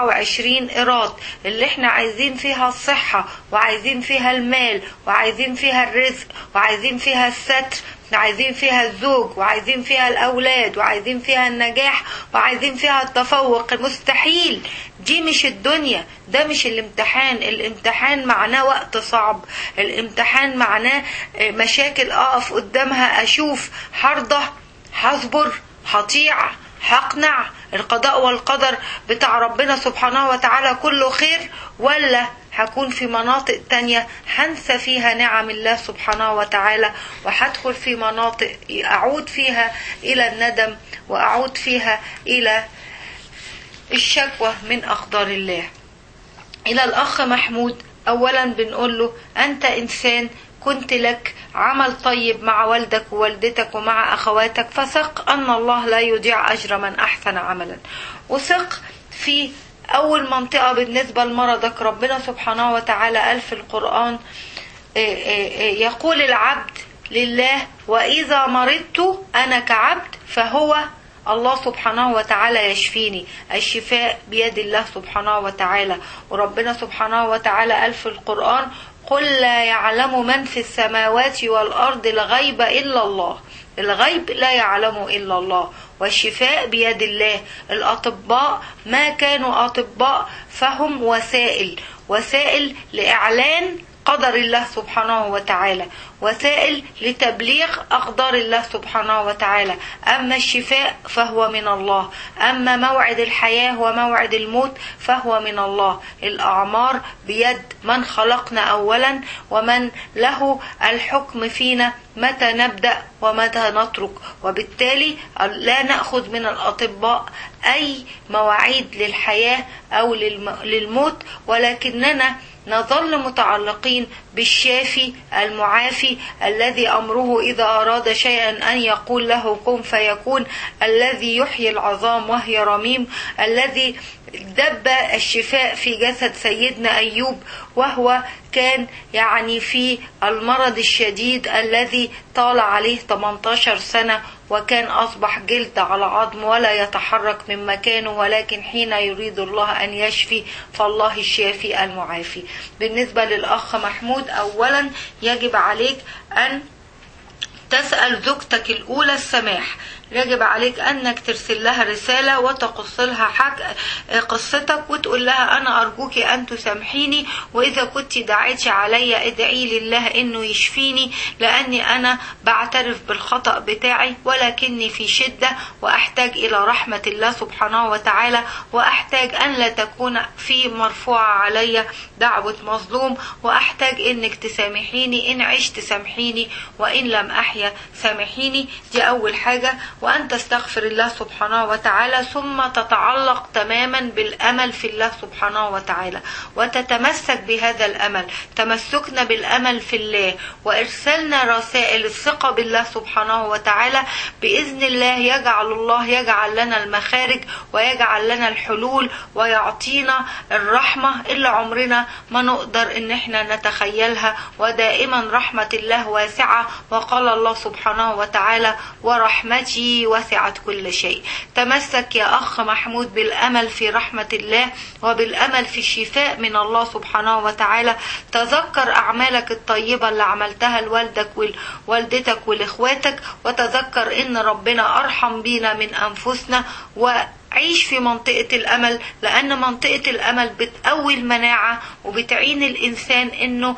24 إيراد اللي احنا عايزين فيها الصحة وعايزين فيها المال وعايزين فيها الرزق وعايزين فيها الستر عايزين فيها الزوج وعايزين فيها الأولاد وعايزين فيها النجاح وعايزين فيها التفوق مستحيل دي مش الدنيا ده مش الامتحان الامتحان معناه وقت صعب الامتحان معناه مشاكل اقف قدامها اشوف حرضة هصبر هطيع هقنع القضاء والقدر بتاع ربنا سبحانه وتعالى كله خير ولا هكون في مناطق تانية هنسى فيها نعم الله سبحانه وتعالى وهدخل في مناطق أعود فيها إلى الندم وأعود فيها إلى الشكوى من أقدار الله إلى الأخ محمود أولا بنقول له أنت إنسان كنت لك عمل طيب مع والدك ووالدتك ومع أخواتك فثق أن الله لا يضيع أجر من أحسن عملا وثق في أول منطقة بالنسبة لمرضك ربنا سبحانه وتعالى قال في القرآن يقول العبد لله وإذا مرضت أنا كعبد فهو الله سبحانه وتعالى يشفيني الشفاء بيد الله سبحانه وتعالى وربنا سبحانه وتعالى قال في القرآن قل لا يعلم من في السماوات والأرض الغيب إلا الله الغيب لا يعلمه إلا الله والشفاء بيد الله الأطباء ما كانوا أطباء فهم وسائل وسائل لإعلان قدر الله سبحانه وتعالى وسائل لتبليغ أقدار الله سبحانه وتعالى أما الشفاء فهو من الله أما موعد الحياة وموعد الموت فهو من الله الأعمار بيد من خلقنا أولا ومن له الحكم فينا متى نبدأ ومتى نترك وبالتالي لا نأخذ من الأطباء أي مواعيد للحياة أو للموت ولكننا نظل متعلقين بالشافي المعافي الذي امره اذا اراد شيئا ان يقول له كن فيكون الذي يحيي العظام وهي رميم الذي دب الشفاء في جسد سيدنا ايوب وهو كان يعني في المرض الشديد الذي طال عليه 18 سنه وكان أصبح جلد على عظم ولا يتحرك من مكانه ولكن حين يريد الله أن يشفي فالله الشافي المعافي بالنسبة للأخ محمود أولا يجب عليك أن تسأل زوجتك الأولى السماح يجب عليك انك ترسل لها رسالة وتقص لها حق قصتك وتقول لها انا ارجوك ان تسامحيني واذا كنت دعيتي علي ادعي لله انه يشفيني لاني انا بعترف بالخطأ بتاعي ولكني في شدة واحتاج الى رحمة الله سبحانه وتعالى واحتاج ان لا تكون في مرفوعة علي دعوة مظلوم واحتاج انك تسامحيني ان عشت سامحيني وان لم احيا سامحيني دي اول حاجة وأن تستغفر الله سبحانه وتعالى ثم تتعلق تماما بالأمل في الله سبحانه وتعالى وتتمسك بهذا الأمل تمسكنا بالأمل في الله وإرسلنا رسائل الثقة بالله سبحانه وتعالى بإذن الله يجعل الله يجعل لنا المخارج ويجعل لنا الحلول ويعطينا الرحمة اللي عمرنا ما نقدر إن احنا نتخيلها ودائما رحمة الله واسعة وقال الله سبحانه وتعالى ورحمتي وسعت كل شيء تمسك يا أخ محمود بالأمل في رحمة الله وبالأمل في الشفاء من الله سبحانه وتعالى تذكر أعمالك الطيبة اللي عملتها لوالدك ووالدتك ولإخواتك وتذكر إن ربنا أرحم بينا من أنفسنا و عيش في منطقة الأمل لأن منطقة الأمل بتقوي المناعة وبتعين الإنسان إنه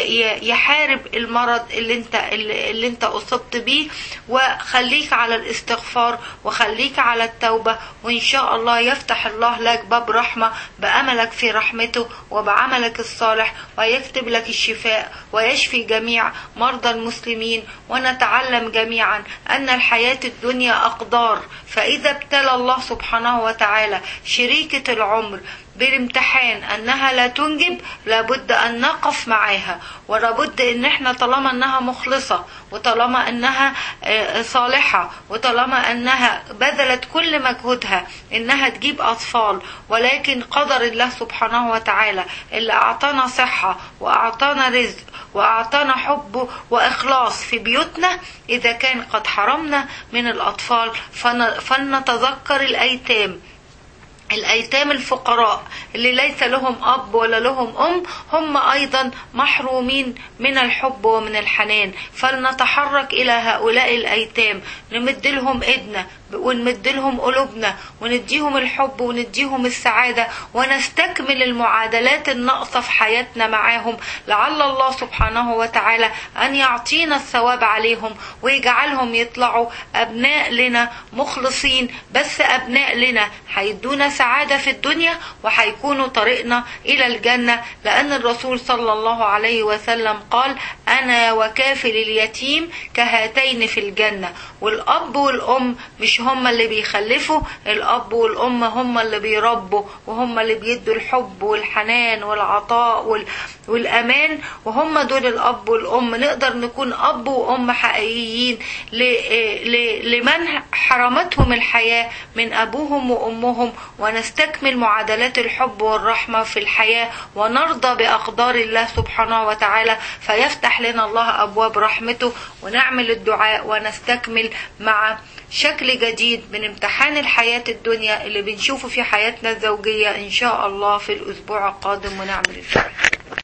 يحارب المرض اللي أنت اللي أنت أصبت بيه وخليك على الاستغفار وخليك على التوبة وإن شاء الله يفتح الله لك باب رحمة بأملك في رحمته وبعملك الصالح ويكتب لك الشفاء ويشفي جميع مرضى المسلمين ونتعلم جميعا أن الحياة الدنيا أقدار فإذا ابتلى الله سبحانه وتعالى شريكة العمر بالامتحان انها لا تنجب لابد ان نقف معاها ولابد ان احنا طالما انها مخلصة وطالما انها صالحة وطالما انها بذلت كل مجهودها انها تجيب اطفال ولكن قدر الله سبحانه وتعالى اللي اعطانا صحة واعطانا رزق واعطانا حب واخلاص في بيوتنا اذا كان قد حرمنا من الاطفال فلنتذكر الايتام الأيتام الفقراء اللي ليس لهم أب ولا لهم أم هم أيضا محرومين من الحب ومن الحنان فلنتحرك إلى هؤلاء الأيتام نمد لهم إيدنا ونمد لهم قلوبنا ونديهم الحب ونديهم السعادة ونستكمل المعادلات الناقصة في حياتنا معاهم لعل الله سبحانه وتعالى أن يعطينا الثواب عليهم ويجعلهم يطلعوا أبناء لنا مخلصين بس أبناء لنا هيدونا سعادة في الدنيا وهيكونوا طريقنا إلى الجنة لأن الرسول صلى الله عليه وسلم قال أنا وكافل اليتيم كهاتين في الجنة والأب والأم مش هم اللي بيخلفوا الأب والأم هم اللي بيربوا وهم اللي بيدوا الحب والحنان والعطاء وال... والأمان وهم دول الأب والأم نقدر نكون أب وأم حقيقيين ل... ل... لمن حرمتهم الحياة من أبوهم وأمهم ونستكمل معادلات الحب والرحمة في الحياة ونرضى بأقدار الله سبحانه وتعالى فيفتح لنا الله أبواب رحمته ونعمل الدعاء ونستكمل مع شكل جديد من امتحان الحياة الدنيا اللي بنشوفه في حياتنا الزوجية إن شاء الله في الأسبوع القادم ونعمل الفرق